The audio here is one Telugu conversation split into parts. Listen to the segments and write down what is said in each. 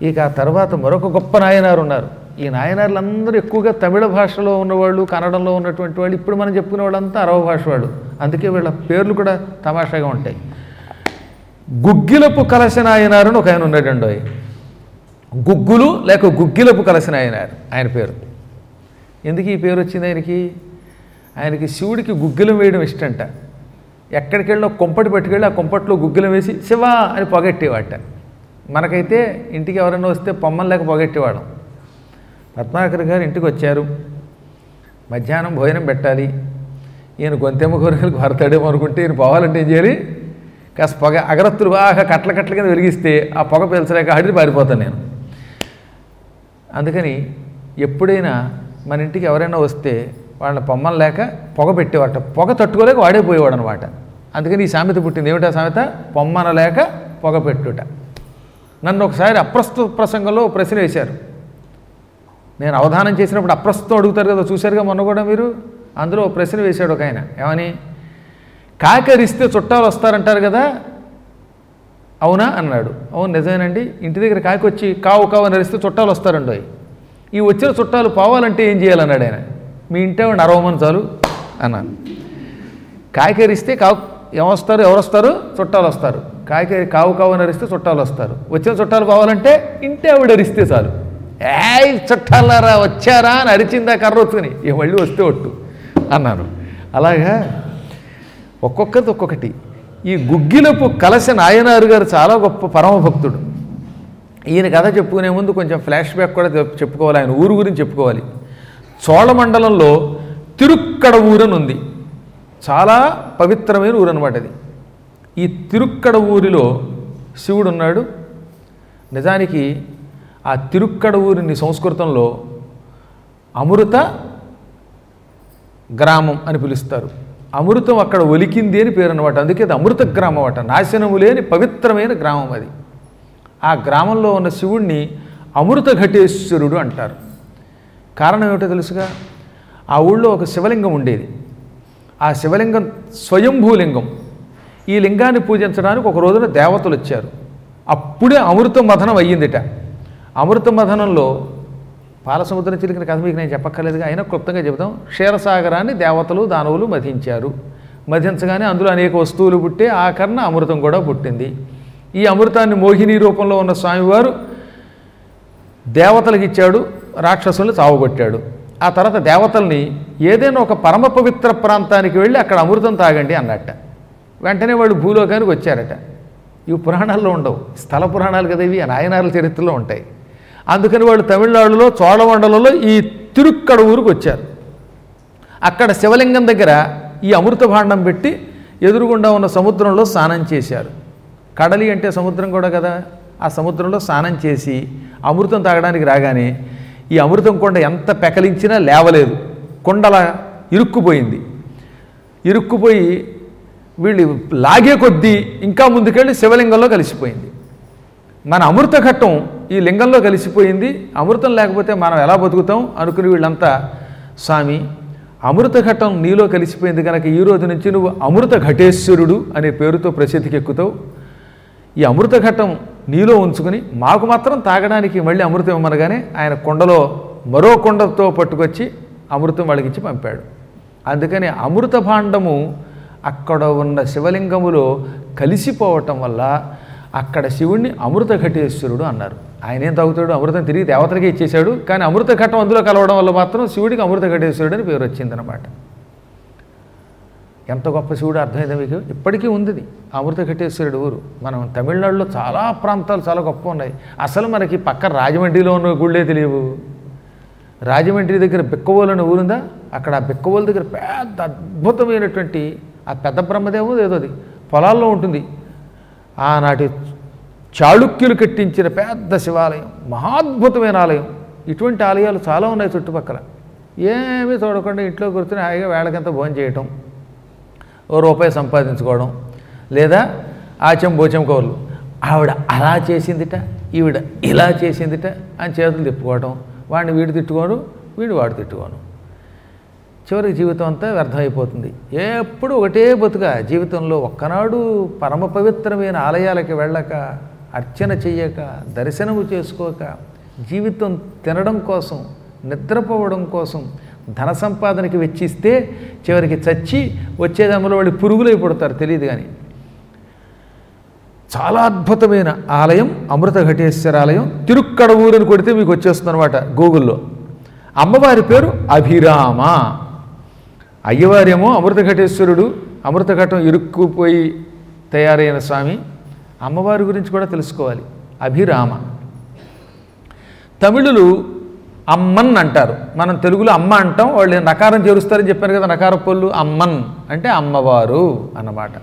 ఇక ఆ తర్వాత మరొక గొప్ప నాయనారు ఉన్నారు ఈ నాయనార్లందరూ ఎక్కువగా తమిళ భాషలో ఉన్నవాళ్ళు కన్నడంలో ఉన్నటువంటి వాళ్ళు ఇప్పుడు మనం చెప్పుకునే వాళ్ళంతా అరవ భాష వాళ్ళు అందుకే వీళ్ళ పేర్లు కూడా తమాషాగా ఉంటాయి గుగ్గిలపు కలశ నాయనారు అని ఒక ఆయన ఉన్నాడండి ఆయన. గుగ్గులు లేక గుగ్గిలపు కలశ నాయనారు ఆయన పేరు ఎందుకు ఈ పేరు వచ్చింది ఆయనకి ఆయనకి శివుడికి గుగ్గిలం వేయడం ఇష్టంట ఎక్కడికి వెళ్ళినా కొంపటి పట్టుకెళ్ళి ఆ కొంపట్లో గుగ్గిలం వేసి శివ అని పొగట్టేవాట మనకైతే ఇంటికి ఎవరైనా వస్తే పొమ్మం లేక పొగట్టేవాళ్ళం పద్మాకర్ గారు ఇంటికి వచ్చారు మధ్యాహ్నం భోజనం పెట్టాలి ఈయన గొంతెమ్మ కోరికలకు భరతాడేమో అనుకుంటే ఈయన పోవాలంటే ఏం చేయాలి కాస్త పొగ అగరత్తులు బాగా కట్ల కట్ల కింద వెలిగిస్తే ఆ పొగ పీల్చలేక హడిరి పారిపోతాను నేను అందుకని ఎప్పుడైనా మన ఇంటికి ఎవరైనా వస్తే వాళ్ళని పొమ్మం లేక పొగ పెట్టేవాట పొగ తట్టుకోలేక వాడే పోయేవాడు అనమాట అందుకని ఈ సామెత పుట్టింది ఏమిటా సామెత పొమ్మన లేక పొగ పెట్టుట నన్ను ఒకసారి అప్రస్తుత ప్రసంగంలో ఓ ప్రశ్న వేశారు నేను అవధానం చేసినప్పుడు అప్రస్తుతం అడుగుతారు కదా చూశారుగా మొన్న కూడా మీరు అందులో ఓ ప్రశ్న వేశాడు ఒక ఆయన ఏమని కాకరిస్తే చుట్టాలు వస్తారంటారు కదా అవునా అన్నాడు అవును నిజమేనండి ఇంటి దగ్గర కాకి వచ్చి కావు కావు అని అరిస్తే చుట్టాలు వస్తారండి ఈ వచ్చిన చుట్టాలు పోవాలంటే ఏం చేయాలన్నాడు ఆయన మీ ఇంటే నరవమని చాలు అన్నాను కాయకరిస్తే కావు ఏమొస్తారు ఎవరు వస్తారు చుట్టాలు వస్తారు కాయకరి కావు కావు అని అరిస్తే చుట్టాలు వస్తారు వచ్చిన చుట్టాలు పోవాలంటే ఇంటే ఆవిడ అరిస్తే చాలు ఏయ్ చుట్టాలారా వచ్చారా అని అరిచిందా కర్ర వచ్చుకుని ఇక మళ్ళీ వస్తే ఒట్టు అన్నాను అలాగా ఒక్కొక్కటి ఒక్కొక్కటి ఈ గుగ్గిలపు కలశ నాయనారు గారు చాలా గొప్ప పరమభక్తుడు ఈయన కథ చెప్పుకునే ముందు కొంచెం ఫ్లాష్ బ్యాక్ కూడా చెప్- చెప్పుకోవాలి ఆయన ఊరు గురించి చెప్పుకోవాలి చోళమండలంలో తిరుక్కడ ఊరని ఉంది చాలా పవిత్రమైన ఊరు అనమాట అది ఈ తిరుక్కడ ఊరిలో శివుడు ఉన్నాడు నిజానికి ఆ తిరుక్కడ ఊరిని సంస్కృతంలో అమృత గ్రామం అని పిలుస్తారు అమృతం అక్కడ ఒలికింది అని పేరు అనమాట అందుకే అది అమృత గ్రామం అట నాశనము లేని పవిత్రమైన గ్రామం అది ఆ గ్రామంలో ఉన్న శివుణ్ణి అమృత ఘటేశ్వరుడు అంటారు కారణం ఏమిటో తెలుసుగా ఆ ఊళ్ళో ఒక శివలింగం ఉండేది ఆ శివలింగం స్వయంభూలింగం ఈ లింగాన్ని పూజించడానికి ఒక రోజున దేవతలు వచ్చారు అప్పుడే అమృత మథనం అయ్యిందిట అమృత మథనంలో పాలసముద్రం చిలికిన కథ మీకు నేను చెప్పక్కర్లేదుగా అయినా క్లుప్తంగా చెబుతాం క్షీరసాగరాన్ని దేవతలు దానవులు మధించారు మధించగానే అందులో అనేక వస్తువులు పుట్టే ఆకరణ అమృతం కూడా పుట్టింది ఈ అమృతాన్ని మోహిని రూపంలో ఉన్న స్వామివారు దేవతలకు ఇచ్చాడు రాక్షసుల్ని చావగొట్టాడు ఆ తర్వాత దేవతల్ని ఏదైనా ఒక పరమ పవిత్ర ప్రాంతానికి వెళ్ళి అక్కడ అమృతం తాగండి అన్నట్ట వెంటనే వాళ్ళు భూలోకానికి వచ్చారట ఇవి పురాణాల్లో ఉండవు స్థల పురాణాలు కదా ఇవి నాయనార్ల చరిత్రలో ఉంటాయి అందుకని వాళ్ళు తమిళనాడులో చోళమండలంలో ఈ తిరుక్కడ ఊరికి వచ్చారు అక్కడ శివలింగం దగ్గర ఈ అమృత భాండం పెట్టి ఎదురుగుండా ఉన్న సముద్రంలో స్నానం చేశారు కడలి అంటే సముద్రం కూడా కదా ఆ సముద్రంలో స్నానం చేసి అమృతం తాగడానికి రాగానే ఈ అమృతం కొండ ఎంత పెకలించినా లేవలేదు కొండల ఇరుక్కుపోయింది ఇరుక్కుపోయి వీళ్ళు లాగే కొద్దీ ఇంకా ముందుకెళ్ళి శివలింగంలో కలిసిపోయింది మన అమృత ఘట్టం ఈ లింగంలో కలిసిపోయింది అమృతం లేకపోతే మనం ఎలా బతుకుతాం అనుకుని వీళ్ళంతా స్వామి అమృత ఘట్టం నీలో కలిసిపోయింది కనుక ఈ రోజు నుంచి నువ్వు అమృత ఘటేశ్వరుడు అనే పేరుతో ప్రసిద్ధికి ఎక్కుతావు ఈ అమృత ఘట్టం నీలో ఉంచుకుని మాకు మాత్రం తాగడానికి మళ్ళీ అమృతం ఇవ్వమనగానే ఆయన కొండలో మరో కొండతో పట్టుకొచ్చి అమృతం వాళ్ళకిచ్చి పంపాడు అందుకని అమృత భాండము అక్కడ ఉన్న శివలింగములో కలిసిపోవటం వల్ల అక్కడ శివుణ్ణి అమృత ఘటేశ్వరుడు అన్నారు ఆయన ఏం తాగుతాడు అమృతం తిరిగి దేవతలకే ఇచ్చేశాడు కానీ అమృత ఘట్టం అందులో కలవడం వల్ల మాత్రం శివుడికి అమృత ఘటేశ్వరుడు అని పేరు వచ్చిందనమాట ఎంత గొప్ప శివుడు అర్థమైందా మీకు ఇప్పటికీ ఉంది ఇది. అమృత ఘటేశ్వరుడు ఊరు మనం తమిళనాడులో చాలా ప్రాంతాలు చాలా గొప్ప ఉన్నాయి అసలు మనకి పక్క రాజమండ్రిలో ఉన్న గుళ్ళే తెలియవు రాజమండ్రి దగ్గర బిక్కవోలు అనే ఊరుందా అక్కడ ఆ బిక్కవోలు దగ్గర పెద్ద అద్భుతమైనటువంటి ఆ పెద్ద బ్రహ్మదేవం ఏదో అది పొలాల్లో ఉంటుంది ఆనాటి చాళుక్యులు కట్టించిన పెద్ద శివాలయం మహాద్భుతమైన ఆలయం ఇటువంటి ఆలయాలు చాలా ఉన్నాయి చుట్టుపక్కల ఏమీ చూడకుండా ఇంట్లో కూర్చొని హాయిగా వేళకంత భోజనం చేయటం ఓ రూపాయి సంపాదించుకోవడం లేదా ఆచం బోచం కౌర్లు ఆవిడ అలా చేసిందిట ఈవిడ ఇలా చేసిందిట అని చేతులు తిప్పుకోవడం వాడిని వీడు తిట్టుకోను వీడు వాడు తిట్టుకోను చివరికి జీవితం అంతా వ్యర్థమైపోతుంది ఎప్పుడు ఒకటే బతుక జీవితంలో ఒక్కనాడు పరమ పవిత్రమైన ఆలయాలకి వెళ్ళక అర్చన చెయ్యక దర్శనము చేసుకోక జీవితం తినడం కోసం నిద్రపోవడం కోసం ధన సంపాదనకి వెచ్చిస్తే చివరికి చచ్చి వచ్చేదమ్ములో వాళ్ళు పురుగులై పుడతారు తెలియదు కానీ చాలా అద్భుతమైన ఆలయం అమృత ఘటేశ్వర ఆలయం తిరుక్కడవూరు అని కొడితే మీకు వచ్చేస్తుంది అనమాట గూగుల్లో అమ్మవారి పేరు అభిరామ అయ్యవారేమో అమృత ఘటేశ్వరుడు అమృత ఘటం ఇరుక్కుపోయి తయారైన స్వామి అమ్మవారి గురించి కూడా తెలుసుకోవాలి అభిరామ తమిళులు అమ్మన్ అంటారు మనం తెలుగులో అమ్మ అంటాం వాళ్ళు నకారం చేరుస్తారని చెప్పారు కదా నకార పొల్లు అమ్మన్ అంటే అమ్మవారు అన్నమాట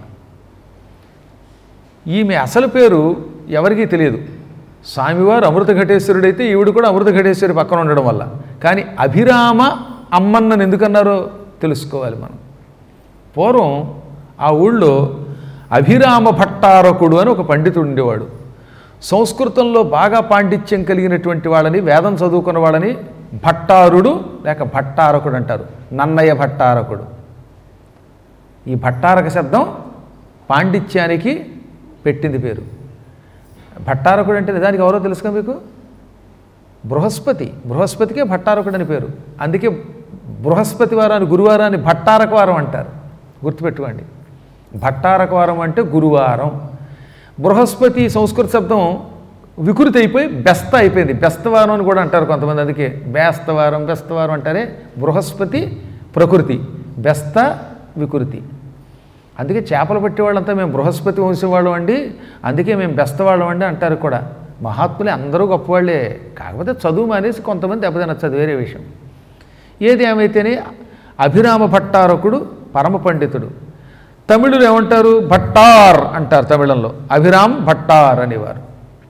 ఈమె అసలు పేరు ఎవరికీ తెలియదు స్వామివారు అమృత ఘటేశ్వరుడైతే ఈవిడ కూడా అమృత ఘటేశ్వరి పక్కన ఉండడం వల్ల కానీ అభిరామ అమ్మన్నని ఎందుకన్నారో తెలుసుకోవాలి మనం పూర్వం ఆ ఊళ్ళో అభిరామ భట్టారకుడు అని ఒక పండితుడు ఉండేవాడు సంస్కృతంలో బాగా పాండిత్యం కలిగినటువంటి వాళ్ళని వేదం చదువుకున్న వాళ్ళని భట్టారుడు లేక భట్టారకుడు అంటారు నన్నయ్య భట్టారకుడు ఈ భట్టారక శబ్దం పాండిత్యానికి పెట్టింది పేరు భట్టారకుడు అంటే నిజానికి ఎవరో తెలుసుగా మీకు బృహస్పతి బృహస్పతికే భట్టారకుడు అని పేరు అందుకే బృహస్పతి వారాన్ని గురువారాన్ని భట్టారక వారం అంటారు గుర్తుపెట్టుకోండి భట్టారక వారం అంటే గురువారం బృహస్పతి సంస్కృత శబ్దం వికృతి అయిపోయి బెస్త అయిపోయింది బెస్తవారం అని కూడా అంటారు కొంతమంది అందుకే బేస్తవారం బెస్తవారం అంటారే బృహస్పతి ప్రకృతి బెస్త వికృతి అందుకే చేపలు పట్టేవాళ్ళంతా మేము బృహస్పతి వంశం వాళ్ళం అండి అందుకే మేము బెస్తవాళ్ళం అండి అంటారు కూడా మహాత్ములే అందరూ గొప్పవాళ్ళే కాకపోతే చదువు మానేసి కొంతమంది దెబ్బతినచ్చు అది వేరే విషయం ఏది ఏమైతేనే అభిరామ భట్టారకుడు పరమ పండితుడు తమిళులు ఏమంటారు భట్టార్ అంటారు తమిళంలో అభిరామ్ భట్టార్ అనేవారు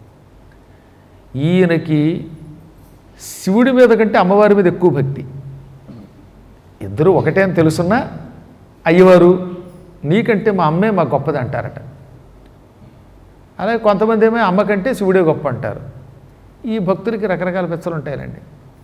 ఈయనకి శివుడి మీద కంటే అమ్మవారి మీద ఎక్కువ భక్తి ఇద్దరు ఒకటే అని తెలుసున్నా అయ్యవారు నీకంటే మా అమ్మే మా గొప్పది అంటారట అలాగే కొంతమంది ఏమో అమ్మ కంటే శివుడే గొప్ప అంటారు ఈ భక్తులకి రకరకాల పెచ్చలు ఉంటాయండి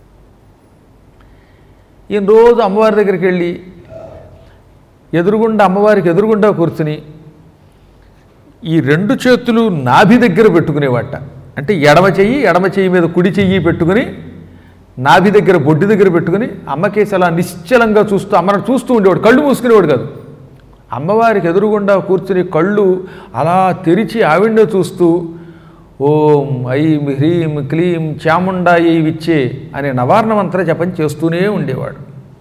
ఈయన రోజు అమ్మవారి దగ్గరికి వెళ్ళి ఎదురుగుండా అమ్మవారికి ఎదురుగుండా కూర్చుని ఈ రెండు చేతులు నాభి దగ్గర పెట్టుకునేవాట అంటే ఎడమ చెయ్యి ఎడమ చెయ్యి మీద కుడి చెయ్యి పెట్టుకుని నాభి దగ్గర బొడ్డు దగ్గర పెట్టుకుని అమ్మకేసి అలా నిశ్చలంగా చూస్తూ అమ్మను చూస్తూ ఉండేవాడు కళ్ళు మూసుకునేవాడు కాదు అమ్మవారికి ఎదురుగుండా కూర్చుని కళ్ళు అలా తెరిచి ఆవిడ్నే చూస్తూ ఓం ఐం హ్రీం క్లీం చాముండాయి విచ్చే అనే నవార్ణ మంత్ర జపం చేస్తూనే ఉండేవాడు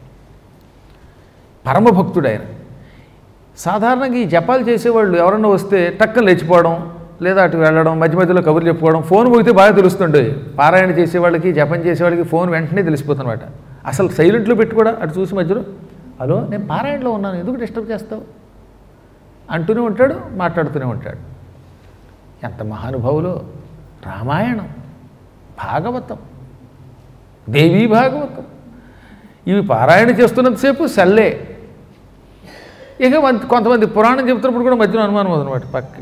పరమభక్తుడు ఆయన సాధారణంగా ఈ జపాలు చేసేవాళ్ళు ఎవరన్నా వస్తే టక్కన లేచిపోవడం లేదా అటు వెళ్ళడం మధ్య మధ్యలో కబుర్లు చెప్పుకోవడం ఫోన్ పోగితే బాగా తెలుస్తుండే పారాయణ చేసేవాళ్ళకి జపం చేసేవాళ్ళకి ఫోన్ వెంటనే తెలిసిపోతుందన్నమాట అసలు సైలెంట్లో పెట్టి కూడా అటు చూసి మధ్యలో హలో నేను పారాయణలో ఉన్నాను ఎందుకు డిస్టర్బ్ చేస్తావు అంటూనే ఉంటాడు మాట్లాడుతూనే ఉంటాడు ఎంత మహానుభావులు రామాయణం భాగవతం దేవీ భాగవతం ఇవి పారాయణ చేస్తున్నంతసేపు సెల్లే ఇక మంత- కొంతమంది పురాణం చెబుతున్నప్పుడు కూడా మధ్యలో అనుమానం అనమాట పక్కకి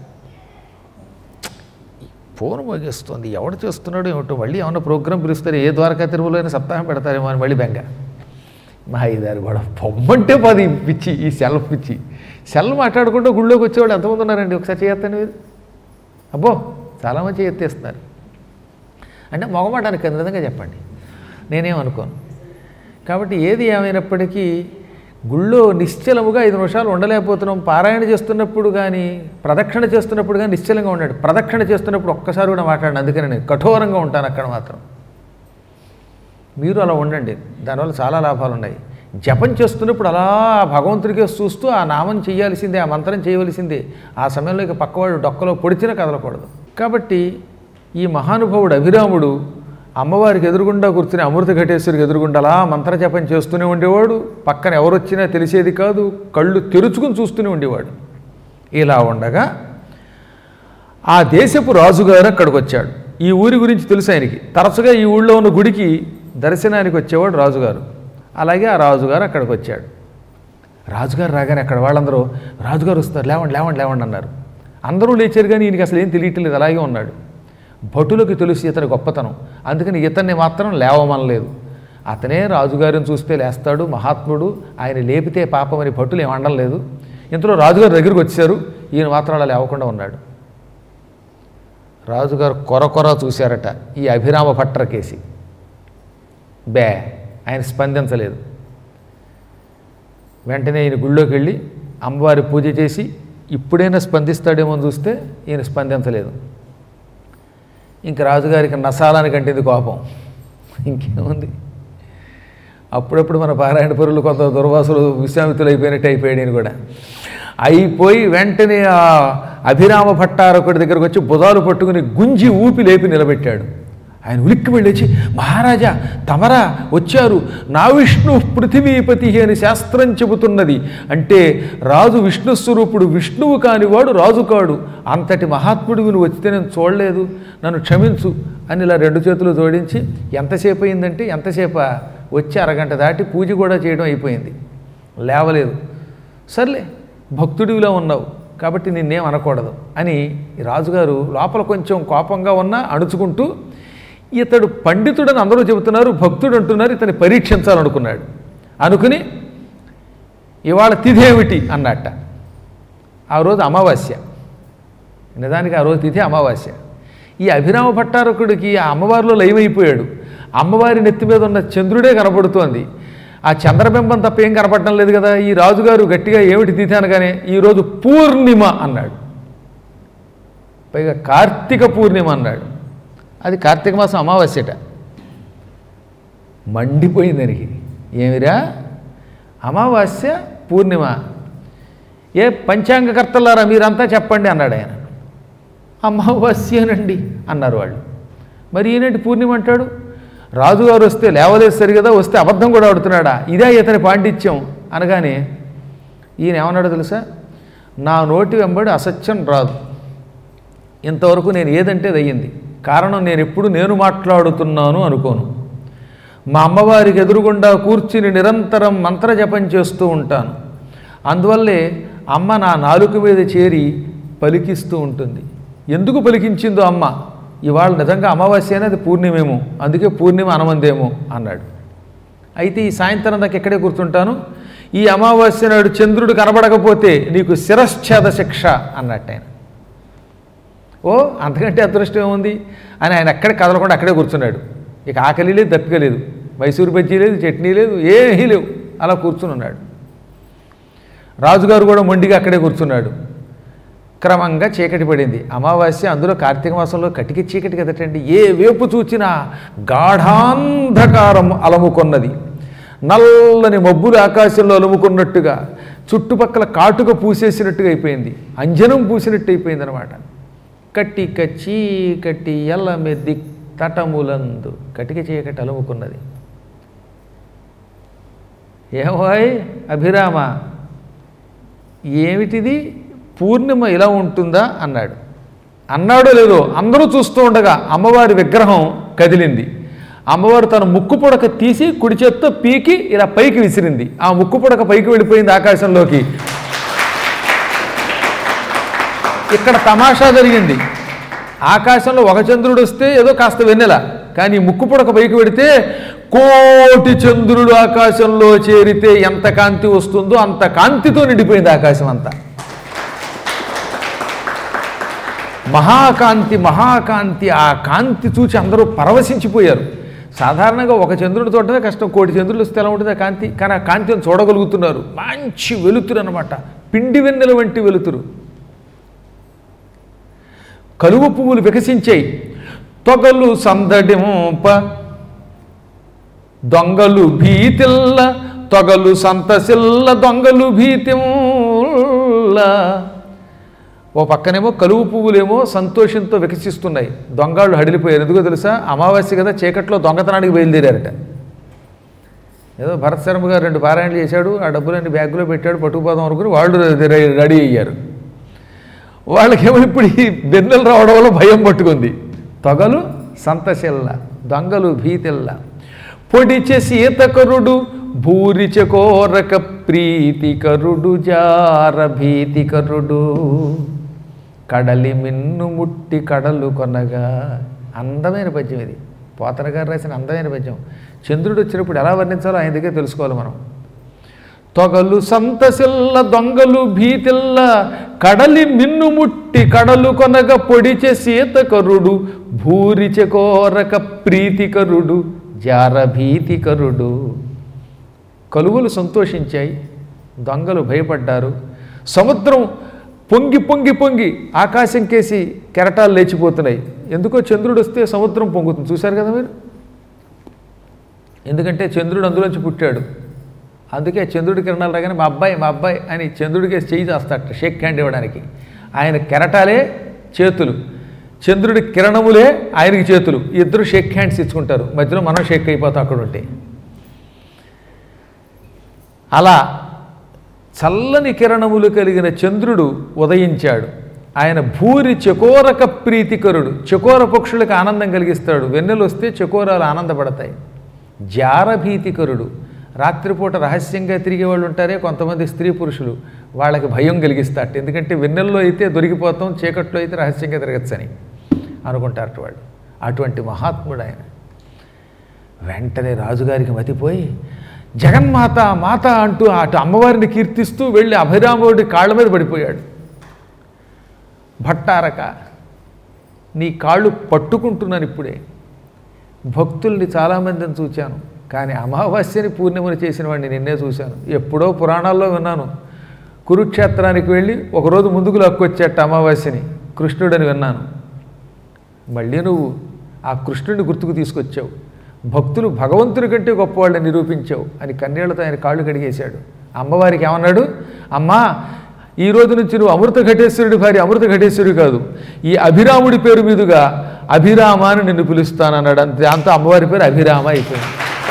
ఫోన్ మోగిస్తుంది ఎవడు చేస్తున్నాడు ఏమిటో మళ్ళీ ఏమన్నా ప్రోగ్రాం పిలుస్తారు ఏ ద్వారకా తిరుమలలో అయినా సప్తాహం పెడతారేమో అని మళ్ళీ బెంగ మా ఐదారు కూడా పొమ్మంటే పది పిచ్చి ఈ సెల్ పిచ్చి సెల్ మాట్లాడుకుంటూ గుళ్ళోకి వచ్చేవాళ్ళు ఎంతమంది ఉన్నారండి ఒకసారి చేయొద్దండి మీరు అబ్బో చాలామంది ఎత్తేస్తున్నారు అంటే మొగమాటానికి అంత విధంగా చెప్పండి నేనేమనుకోను కాబట్టి ఏది ఏమైనప్పటికీ గుళ్ళో నిశ్చలముగా ఐదు నిమిషాలు ఉండలేకపోతున్నాం పారాయణ చేస్తున్నప్పుడు కానీ ప్రదక్షిణ చేస్తున్నప్పుడు కానీ నిశ్చలంగా ఉన్నాడు ప్రదక్షిణ చేస్తున్నప్పుడు ఒక్కసారి కూడా మాట్లాడండి అందుకని నేను కఠోరంగా ఉంటాను అక్కడ మాత్రం మీరు అలా ఉండండి దానివల్ల చాలా లాభాలు ఉన్నాయి జపం చేస్తున్నప్పుడు అలా భగవంతుడికే చూస్తూ ఆ నామం చేయాల్సిందే ఆ మంత్రం చేయవలసిందే ఆ సమయంలో ఇక పక్కవాడు డొక్కలో పొడిచినా కదలకూడదు కాబట్టి ఈ మహానుభావుడు అభిరాముడు అమ్మవారికి ఎదురుగుండా కూర్చుని అమృత ఘటేశ్వరికి ఎదురుగుండా అలా మంత్ర జపం చేస్తూనే ఉండేవాడు పక్కన ఎవరొచ్చినా తెలిసేది కాదు కళ్ళు తెరుచుకుని చూస్తూనే ఉండేవాడు ఇలా ఉండగా ఆ దేశపు రాజుగారు అక్కడికి వచ్చాడు ఈ ఊరి గురించి తెలుసు ఆయనకి తరచుగా ఈ ఊళ్ళో ఉన్న గుడికి దర్శనానికి వచ్చేవాడు రాజుగారు అలాగే ఆ రాజుగారు అక్కడికి వచ్చాడు రాజుగారు రాగానే అక్కడ వాళ్ళందరూ రాజుగారు వస్తారు లేవండి లేవండి లేవండి అన్నారు అందరూ లేచారు కానీ ఈయనకి అసలు ఏం తెలియట్లేదు అలాగే ఉన్నాడు భటులకు తెలుసు ఇతని గొప్పతనం అందుకని ఇతన్ని మాత్రం లేవమనలేదు అతనే రాజుగారిని చూస్తే లేస్తాడు మహాత్ముడు ఆయన లేపితే పాపమని భటులు ఏం అనలేదు ఇంతలో రాజుగారి దగ్గరికి వచ్చారు ఈయన మాత్రం అలా లేవకుండా ఉన్నాడు రాజుగారు కొర కొర చూశారట ఈ అభిరామ భట్టర్ కేసి బే ఆయన స్పందించలేదు వెంటనే ఈయన గుళ్ళోకి వెళ్ళి అమ్మవారి పూజ చేసి ఇప్పుడైనా స్పందిస్తాడేమో అని చూస్తే ఈయన స్పందించలేదు ఇంక రాజుగారికి నసాలానికి అంటేది కోపం ఇంకేముంది అప్పుడప్పుడు మన పారాయణ పరులు కొంత దుర్వాసులు విశ్వామితులు అయిపోయినట్టు అయిపోయాడు ఈయన కూడా అయిపోయి వెంటనే ఆ అభిరామ భట్టారకుడి దగ్గరకు వచ్చి బుధాలు పట్టుకుని గుంజి ఊపి లేపి నిలబెట్టాడు ఆయన ఉలిక్కి వెళ్ళొచ్చి మహారాజా తమరా వచ్చారు నా విష్ణు పృథివీపతి అని శాస్త్రం చెబుతున్నది అంటే రాజు విష్ణు స్వరూపుడు విష్ణువు కానివాడు రాజు కాడు అంతటి మహాత్ముడివి నువ్వు వచ్చితే నేను చూడలేదు నన్ను క్షమించు అని ఇలా రెండు చేతులు జోడించి ఎంతసేపు అయిందంటే ఎంతసేపా వచ్చి అరగంట దాటి పూజ కూడా చేయడం అయిపోయింది లేవలేదు సర్లే భక్తుడివిలా ఉన్నావు కాబట్టి నిన్నేం అనకూడదు అని ఈ రాజుగారు లోపల కొంచెం కోపంగా ఉన్నా అణుచుకుంటూ ఇతడు పండితుడని అందరూ చెబుతున్నారు భక్తుడు అంటున్నారు ఇతన్ని పరీక్షించాలనుకున్నాడు అనుకుని ఇవాళ తిథి ఏమిటి అన్నట్ట ఆ రోజు అమావాస్య నిజానికి ఆ రోజు తిథి అమావాస్య ఈ అభిరామ భట్టారకుడికి ఆ అమ్మవారిలో లయమైపోయాడు అమ్మవారి నెత్తి మీద ఉన్న చంద్రుడే కనపడుతోంది ఆ చంద్రబింబం తప్ప ఏం కనపడటం లేదు కదా ఈ రాజుగారు గట్టిగా ఏమిటి తిథి అనగానే ఈరోజు పూర్ణిమ అన్నాడు పైగా కార్తీక పూర్ణిమ అన్నాడు అది కార్తీక మాసం అమావాస్యట మండిపోయింది దానికి ఏమిరా అమావాస్య పూర్ణిమ ఏ పంచాంగకర్తలారా మీరంతా చెప్పండి అన్నాడు ఆయన అమావాస్యనండి అన్నారు వాళ్ళు మరి ఈయనంటి పూర్ణిమ అంటాడు రాజుగారు వస్తే లేవలేదు సరి కదా వస్తే అబద్ధం కూడా ఆడుతున్నాడా ఇదే ఇతని పాండిత్యం అనగానే ఈయన ఏమన్నాడో తెలుసా నా నోటి వెంబడి అసత్యం రాదు ఇంతవరకు నేను ఏదంటే అది అయ్యింది కారణం నేను ఎప్పుడు నేను మాట్లాడుతున్నాను అనుకోను మా అమ్మవారికి ఎదురుగుండా కూర్చుని నిరంతరం మంత్రజపం చేస్తూ ఉంటాను అందువల్లే అమ్మ నా నాలుక మీద చేరి పలికిస్తూ ఉంటుంది ఎందుకు పలికించిందో అమ్మ ఇవాళ నిజంగా అమావాస్య అనేది పూర్ణిమేమో అందుకే పూర్ణిమ అనమందేమో అన్నాడు అయితే ఈ సాయంత్రం దాకా ఎక్కడే కూర్చుంటాను ఈ అమావాస్య నాడు చంద్రుడు కనబడకపోతే నీకు శిరశ్ఛేద శిక్ష అన్నట్టు ఆయన ఓ అంతకంటే అదృష్టం ఏముంది అని ఆయన ఎక్కడ కదలకుండా అక్కడే కూర్చున్నాడు ఇక ఆకలి లేదు దప్పిక లేదు మైసూరు బజ్జీ లేదు చట్నీ లేదు ఏమీ లేవు అలా కూర్చుని ఉన్నాడు రాజుగారు కూడా మొండిగా అక్కడే కూర్చున్నాడు క్రమంగా చీకటి పడింది అమావాస్య అందులో కార్తీక మాసంలో కటికి చీకటి కదటండి ఏ వేపు చూచినా గాఢాంధకారం అలముకొన్నది నల్లని మబ్బులు ఆకాశంలో అలుముకున్నట్టుగా చుట్టుపక్కల కాటుక పూసేసినట్టుగా అయిపోయింది అంజనం పూసినట్టు అయిపోయింది అనమాట కట్టిక చీకటి ఎల్లమెద్ది తటములందు కటిక చీకటి అలుముకున్నది ఏమోయ్ అభిరామ ఏమిటిది పూర్ణిమ ఇలా ఉంటుందా అన్నాడు అన్నాడో లేదో అందరూ చూస్తూ ఉండగా అమ్మవారి విగ్రహం కదిలింది అమ్మవారు తన ముక్కు పుడక తీసి కుడి చేత్తో పీకి ఇలా పైకి విసిరింది ఆ ముక్కు పుడక పైకి వెళ్ళిపోయింది ఆకాశంలోకి ఇక్కడ తమాషా జరిగింది ఆకాశంలో ఒక చంద్రుడు వస్తే ఏదో కాస్త వెన్నెల కానీ ముక్కు పుడక పైకి పెడితే కోటి చంద్రుడు ఆకాశంలో చేరితే ఎంత కాంతి వస్తుందో అంత కాంతితో నిండిపోయింది ఆకాశం అంతా మహాకాంతి మహాకాంతి ఆ కాంతి చూచి అందరూ పరవశించిపోయారు సాధారణంగా ఒక చంద్రుడి తోటనే కష్టం కోటి చంద్రులు వస్తే ఎలా ఉంటుంది ఆ కాంతి కానీ ఆ కాంతిని చూడగలుగుతున్నారు మంచి వెలుతురు అనమాట పిండి వెన్నెల వంటి వెలుతురు కలువ పువ్వులు వికసించాయి తొగలు సందడింప దొంగలు భీతిల్ల తొగలు సంతసిల్ల దొంగలు భీతిల్ల ఓ పక్కనేమో కలువు పువ్వులేమో సంతోషంతో వికసిస్తున్నాయి దొంగళ్ళు హడిలిపోయారు ఎందుకో తెలుసా అమావాస్య కదా చీకట్లో దొంగతనానికి బయలుదేరారట ఏదో భరత్ శర్మ గారు రెండు పారాయణలు చేశాడు ఆ డబ్బులన్నీ బ్యాగ్లో పెట్టాడు పట్టుకుపోదాం అనుకుని వాళ్ళు రె- రెడీ అయ్యారు వాళ్ళకేమో ఇప్పుడు ఈ బెన్నెలు రావడం వల్ల భయం పట్టుకుంది తొగలు సంతశెల్ల దొంగలు భీతిల్ల పొడిచె సీతకరుడు భూరిచ కోరక ప్రీతికరుడు జార భీతికరుడు కడలి మిన్ను ముట్టి కడలు కొనగా అందమైన పద్యం ఇది పోతన గారు రాసిన అందమైన పద్యం చంద్రుడు వచ్చినప్పుడు ఎలా వర్ణించాలో ఆయన దగ్గర తెలుసుకోవాలి మనం తొగలు సంతసిల్ల దొంగలు భీతిల్ల కడలి మిన్నుముట్టి కడలు కొనగ పొడిచె సీతకరుడు భూరిచె కోరక ప్రీతికరుడు జారభీతికరుడు కలువులు సంతోషించాయి దొంగలు భయపడ్డారు సముద్రం పొంగి పొంగి పొంగి ఆకాశం కేసి కెరటాలు లేచిపోతున్నాయి ఎందుకో చంద్రుడు వస్తే సముద్రం పొంగుతుంది చూశారు కదా మీరు ఎందుకంటే చంద్రుడు అందులోంచి పుట్టాడు అందుకే చంద్రుడి కిరణాలు రాగానే మా అబ్బాయి మా అబ్బాయి అని చంద్రుడికి చేయి చేస్తాడట షేక్ హ్యాండ్ ఇవ్వడానికి ఆయన కెరటాలే చేతులు చంద్రుడి కిరణములే ఆయనకి చేతులు ఇద్దరు షేక్ హ్యాండ్స్ ఇచ్చుకుంటారు మధ్యలో మనం షేక్ అయిపోతాం అక్కడ ఉంటే అలా చల్లని కిరణములు కలిగిన చంద్రుడు ఉదయించాడు ఆయన భూరి చకోరక ప్రీతికరుడు చకోర పక్షులకు ఆనందం కలిగిస్తాడు వెన్నెలు వస్తే చకోరాలు ఆనందపడతాయి జారభీతికరుడు రాత్రిపూట రహస్యంగా తిరిగే వాళ్ళు ఉంటారే కొంతమంది స్త్రీ పురుషులు వాళ్ళకి భయం కలిగిస్తారట ఎందుకంటే వెన్నెల్లో అయితే దొరికిపోతాం చీకట్లో అయితే రహస్యంగా తిరగచ్చని అనుకుంటారట వాళ్ళు అటువంటి మహాత్ముడు ఆయన వెంటనే రాజుగారికి మతిపోయి జగన్మాత మాత అంటూ అటు అమ్మవారిని కీర్తిస్తూ వెళ్ళి అభిరాముడి కాళ్ళ మీద పడిపోయాడు భట్టారక నీ కాళ్ళు పట్టుకుంటున్నాను ఇప్పుడే భక్తుల్ని చాలామందిని చూశాను కానీ అమావాస్యని పూర్ణిమని చేసిన వాడిని నిన్నే చూశాను ఎప్పుడో పురాణాల్లో విన్నాను కురుక్షేత్రానికి వెళ్ళి ఒకరోజు ముందుకు లాక్కొచ్చేట అమావాస్యని కృష్ణుడని విన్నాను మళ్ళీ నువ్వు ఆ కృష్ణుడిని గుర్తుకు తీసుకొచ్చావు భక్తులు భగవంతుని కంటే గొప్పవాళ్ళని నిరూపించావు అని కన్నీళ్లతో ఆయన కాళ్ళు కడిగేశాడు అమ్మవారికి ఏమన్నాడు అమ్మా ఈ రోజు నుంచి నువ్వు అమృత ఘటేశ్వరుడి భార్య అమృత ఘటేశ్వరుడు కాదు ఈ అభిరాముడి పేరు మీదుగా అభిరామ అని నిన్ను పిలుస్తానన్నాడు అంతే దాంతో అమ్మవారి పేరు అభిరామ అయిపోయింది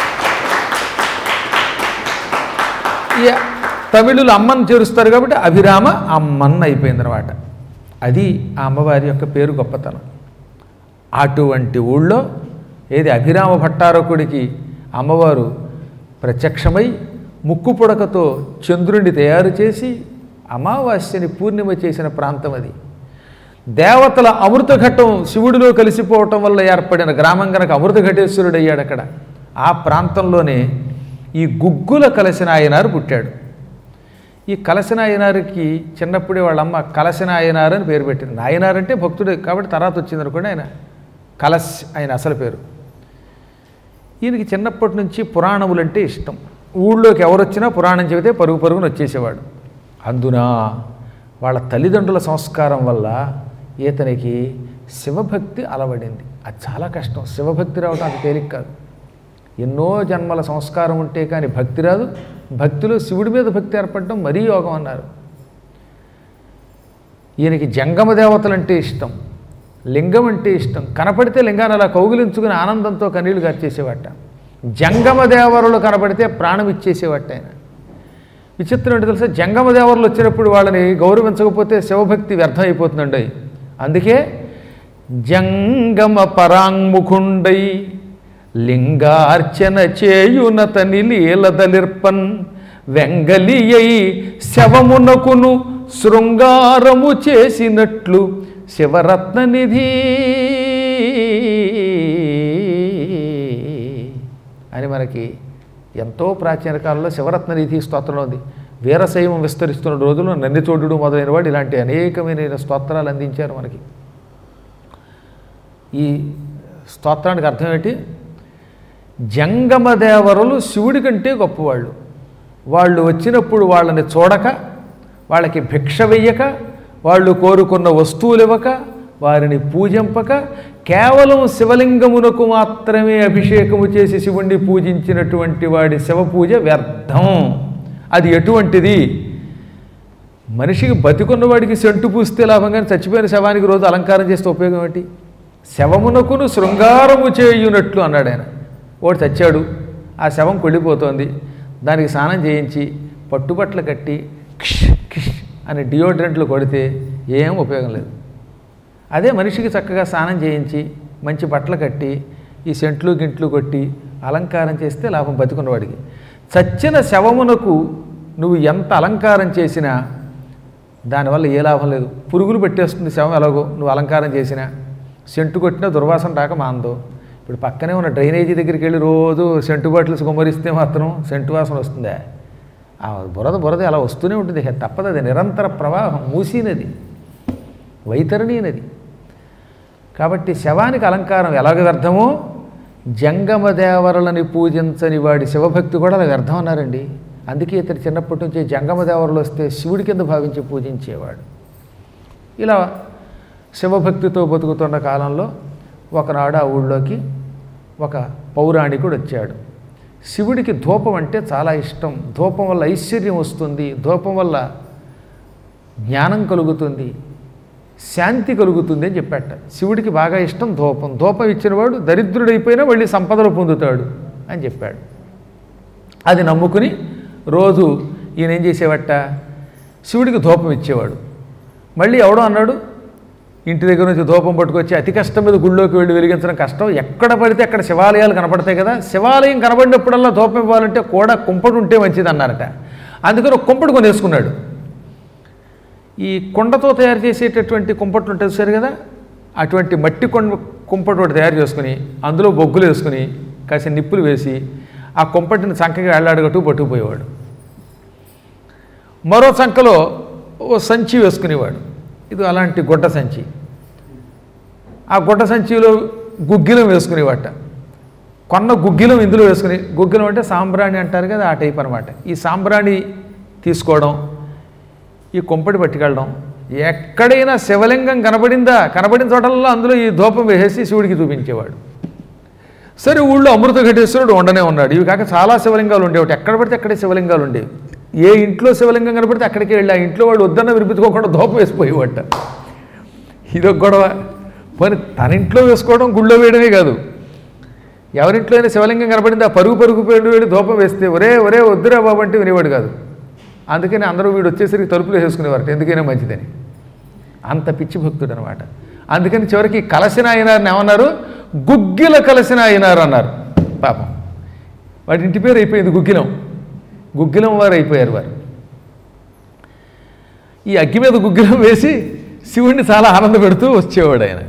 ఈ తమిళులు అమ్మని చేరుస్తారు కాబట్టి అభిరామ అమ్మన్న అయిపోయింది అనమాట అది ఆ అమ్మవారి యొక్క పేరు గొప్పతనం అటువంటి ఊళ్ళో ఏది అభిరామ భట్టారకుడికి అమ్మవారు ప్రత్యక్షమై ముక్కు పుడకతో చంద్రుణ్ణి తయారు చేసి అమావాస్యని పూర్ణిమ చేసిన ప్రాంతం అది దేవతల అమృత ఘట్టం శివుడిలో కలిసిపోవటం వల్ల ఏర్పడిన గ్రామం గనక అమృత ఘటేశ్వరుడు అయ్యాడు అక్కడ ఆ ప్రాంతంలోనే ఈ గుగ్గుల కలసిన ఆయనారు పుట్టాడు ఈ కలసిన ఆయనారికి చిన్నప్పుడే వాళ్ళ అమ్మ కలసిన ఆయనారు అని పేరు పెట్టింది నాయనారు అంటే భక్తుడే కాబట్టి తర్వాత వచ్చింది అనుకోండి ఆయన కలస్ ఆయన అసలు పేరు ఈయనకి చిన్నప్పటి నుంచి పురాణములంటే ఇష్టం ఊళ్ళోకి ఎవరు వచ్చినా పురాణం చెబితే పరుగు పరుగున వచ్చేసేవాడు అందున వాళ్ళ తల్లిదండ్రుల సంస్కారం వల్ల ఈతనికి శివభక్తి అలవడింది అది చాలా కష్టం శివభక్తి రావడం అంత తేలిక కాదు ఎన్నో జన్మల సంస్కారం ఉంటే కానీ భక్తి రాదు భక్తిలో శివుడి మీద భక్తి ఏర్పడడం మరీ యోగం అన్నారు ఈయనకి జంగమ దేవతలంటే ఇష్టం లింగం అంటే ఇష్టం కనపడితే లింగాన్ని అలా కౌగిలించుకుని ఆనందంతో కన్నీళ్లు గార్చేసేవాట జంగమ దేవరులు కనపడితే ప్రాణం ఇచ్చేసేవాట ఆయన విచిత్రం ఏంటి తెలుసా జంగమ దేవరులు వచ్చినప్పుడు వాళ్ళని గౌరవించకపోతే శివభక్తి వ్యర్థం అయిపోతుందండి అందుకే జంగమ పరాంగుఖుండై లింగార్చన చేయునతని లీలదలిర్పన్ వెంగలియై శవమునకును శృంగారము చేసినట్లు శివరత్న నిధి అని మనకి ఎంతో ప్రాచీన కాలంలో శివరత్న నిధి స్తోత్రంలో ఉంది వీరశైవం విస్తరిస్తున్న రోజుల్లో నన్నిచోడుడు మొదలైన వాడు ఇలాంటి అనేకమైన స్తోత్రాలు అందించారు మనకి ఈ స్తోత్రానికి అర్థం ఏంటి జంగమ దేవరులు శివుడి కంటే గొప్పవాళ్ళు వాళ్ళు వచ్చినప్పుడు వాళ్ళని చూడక వాళ్ళకి భిక్ష వెయ్యక వాళ్ళు కోరుకున్న వస్తువులు ఇవ్వక వారిని పూజింపక కేవలం శివలింగమునకు మాత్రమే అభిషేకము చేసి శివుణ్ణి పూజించినటువంటి వాడి శివ పూజ వ్యర్థం అది ఎటువంటిది మనిషికి బతికున్నవాడికి సెంటు పూస్తే లాభం కానీ చచ్చిపోయిన శవానికి రోజు అలంకారం చేస్తే ఉపయోగం ఏంటి శవమునకును శృంగారము చేయునట్లు అన్నాడు ఆయన వాడు చచ్చాడు ఆ శవం కొళ్ళిపోతోంది దానికి స్నానం చేయించి పట్టుబట్టలు కట్టి కిష్ కిష్ అని డియోడ్రెంట్లు కొడితే ఏం ఉపయోగం లేదు అదే మనిషికి చక్కగా స్నానం చేయించి మంచి బట్టలు కట్టి ఈ సెంట్లు గింట్లు కొట్టి అలంకారం చేస్తే లాభం బతికున్నవాడికి చచ్చిన శవమునకు నువ్వు ఎంత అలంకారం చేసినా దానివల్ల ఏ లాభం లేదు పురుగులు పెట్టేస్తుంది శవం ఎలాగో నువ్వు అలంకారం చేసినా సెంటు కొట్టినా దుర్వాసన రాక మాందో ఇప్పుడు పక్కనే ఉన్న డ్రైనేజీ దగ్గరికి వెళ్ళి రోజు సెంటు బాటిల్స్ గుమ్మరిస్తే మాత్రం సెంటు వాసన వస్తుందా ఆ బురద బురద అలా వస్తూనే ఉంటుంది ఇక తప్పదు అది నిరంతర ప్రవాహం మూసీనది వైతరణీ నది కాబట్టి శవానికి అలంకారం ఎలాగ వ్యర్థమో జంగమ దేవరలని పూజించని వాడి శివభక్తి కూడా అలా వ్యర్థం అన్నారండి అందుకే ఇతడు చిన్నప్పటి నుంచి జంగమ దేవరలు వస్తే శివుడి కింద భావించి పూజించేవాడు ఇలా శివభక్తితో బతుకుతున్న కాలంలో ఒకనాడు ఆ ఊళ్ళోకి ఒక పౌరాణికుడు వచ్చాడు శివుడికి ధూపం అంటే చాలా ఇష్టం ధూపం వల్ల ఐశ్వర్యం వస్తుంది ధూపం వల్ల జ్ఞానం కలుగుతుంది శాంతి కలుగుతుంది అని చెప్పాట శివుడికి బాగా ఇష్టం ధూపం ధూపం ఇచ్చినవాడు దరిద్రుడైపోయినా మళ్ళీ సంపదలు పొందుతాడు అని చెప్పాడు అది నమ్ముకుని రోజు ఈయన ఏం చేసేవట శివుడికి ధూపం ఇచ్చేవాడు మళ్ళీ ఎవడో అన్నాడు ఇంటి దగ్గర నుంచి ధూపం పట్టుకొచ్చి అతి కష్టం మీద గుళ్ళోకి వెళ్ళి వెలిగించడం కష్టం ఎక్కడ పడితే అక్కడ శివాలయాలు కనపడతాయి కదా శివాలయం కనబడినప్పుడల్లా ధూపం ఇవ్వాలంటే కూడా కుంపడు ఉంటే మంచిది అన్నారట అందుకని ఒక కుంపడు కొనేసుకున్నాడు ఈ కుండతో తయారు చేసేటటువంటి కుంపట్లు ఉంటుంది సరే కదా అటువంటి మట్టి కొండ కుంపటి ఒకటి తయారు చేసుకుని అందులో బొగ్గులు వేసుకుని కాసిన నిప్పులు వేసి ఆ కుంపటిని చంకగా వేళ్లాడగట్టు పట్టుకుపోయేవాడు మరో చంకలో ఓ సంచి వేసుకునేవాడు ఇది అలాంటి గుడ్డ సంచి ఆ గుడ్డ సంచిలో గుగ్గిలం వేసుకునేవాట కొన్న గుగ్గిలం ఇందులో వేసుకుని గుగ్గిలం అంటే సాంబ్రాణి అంటారు కదా ఆ టైప్ అనమాట ఈ సాంబ్రాణి తీసుకోవడం ఈ కొంపటి పట్టుకెళ్ళడం ఎక్కడైనా శివలింగం కనబడిందా కనబడిన చోటల్లో అందులో ఈ ధూపం వేసేసి శివుడికి చూపించేవాడు సరే ఊళ్ళో అమృత ఘటేశ్వరుడు ఉండనే ఉన్నాడు ఇవి కాక చాలా శివలింగాలు ఉండేవి ఎక్కడ పడితే అక్కడే శివలింగాలు ఉండేవి ఏ ఇంట్లో శివలింగం కనబడితే అక్కడికి వెళ్ళి ఆ ఇంట్లో వాడు వద్దన్న వినిపించుకోకుండా ధూపం వేసిపోయేవాట ఇదొక గొడవ పోనీ తన ఇంట్లో వేసుకోవడం గుళ్ళో వేయడమే కాదు ఎవరింట్లో అయినా శివలింగం కనబడింది ఆ పరుగు పరుగు పేరు వేడి ధూపం వేస్తే ఒరే ఒరే వద్దురా బాబు అంటే వినేవాడు కాదు అందుకని అందరూ వీడు వచ్చేసరికి తలుపులు వేసుకునేవారట ఎందుకైనా మంచిదని అంత పిచ్చి భక్తుడు అనమాట అందుకని చివరికి కలసిన అయినారని ఏమన్నారు గుగ్గిల కలసిన అయినారు అన్నారు పాపం వాడి ఇంటి పేరు అయిపోయింది గుగ్గిలం గుగ్గిలం వారు అయిపోయారు వారు ఈ అగ్గి మీద గుగ్గిలం వేసి శివుణ్ణి చాలా ఆనంద పెడుతూ వచ్చేవాడు ఆయన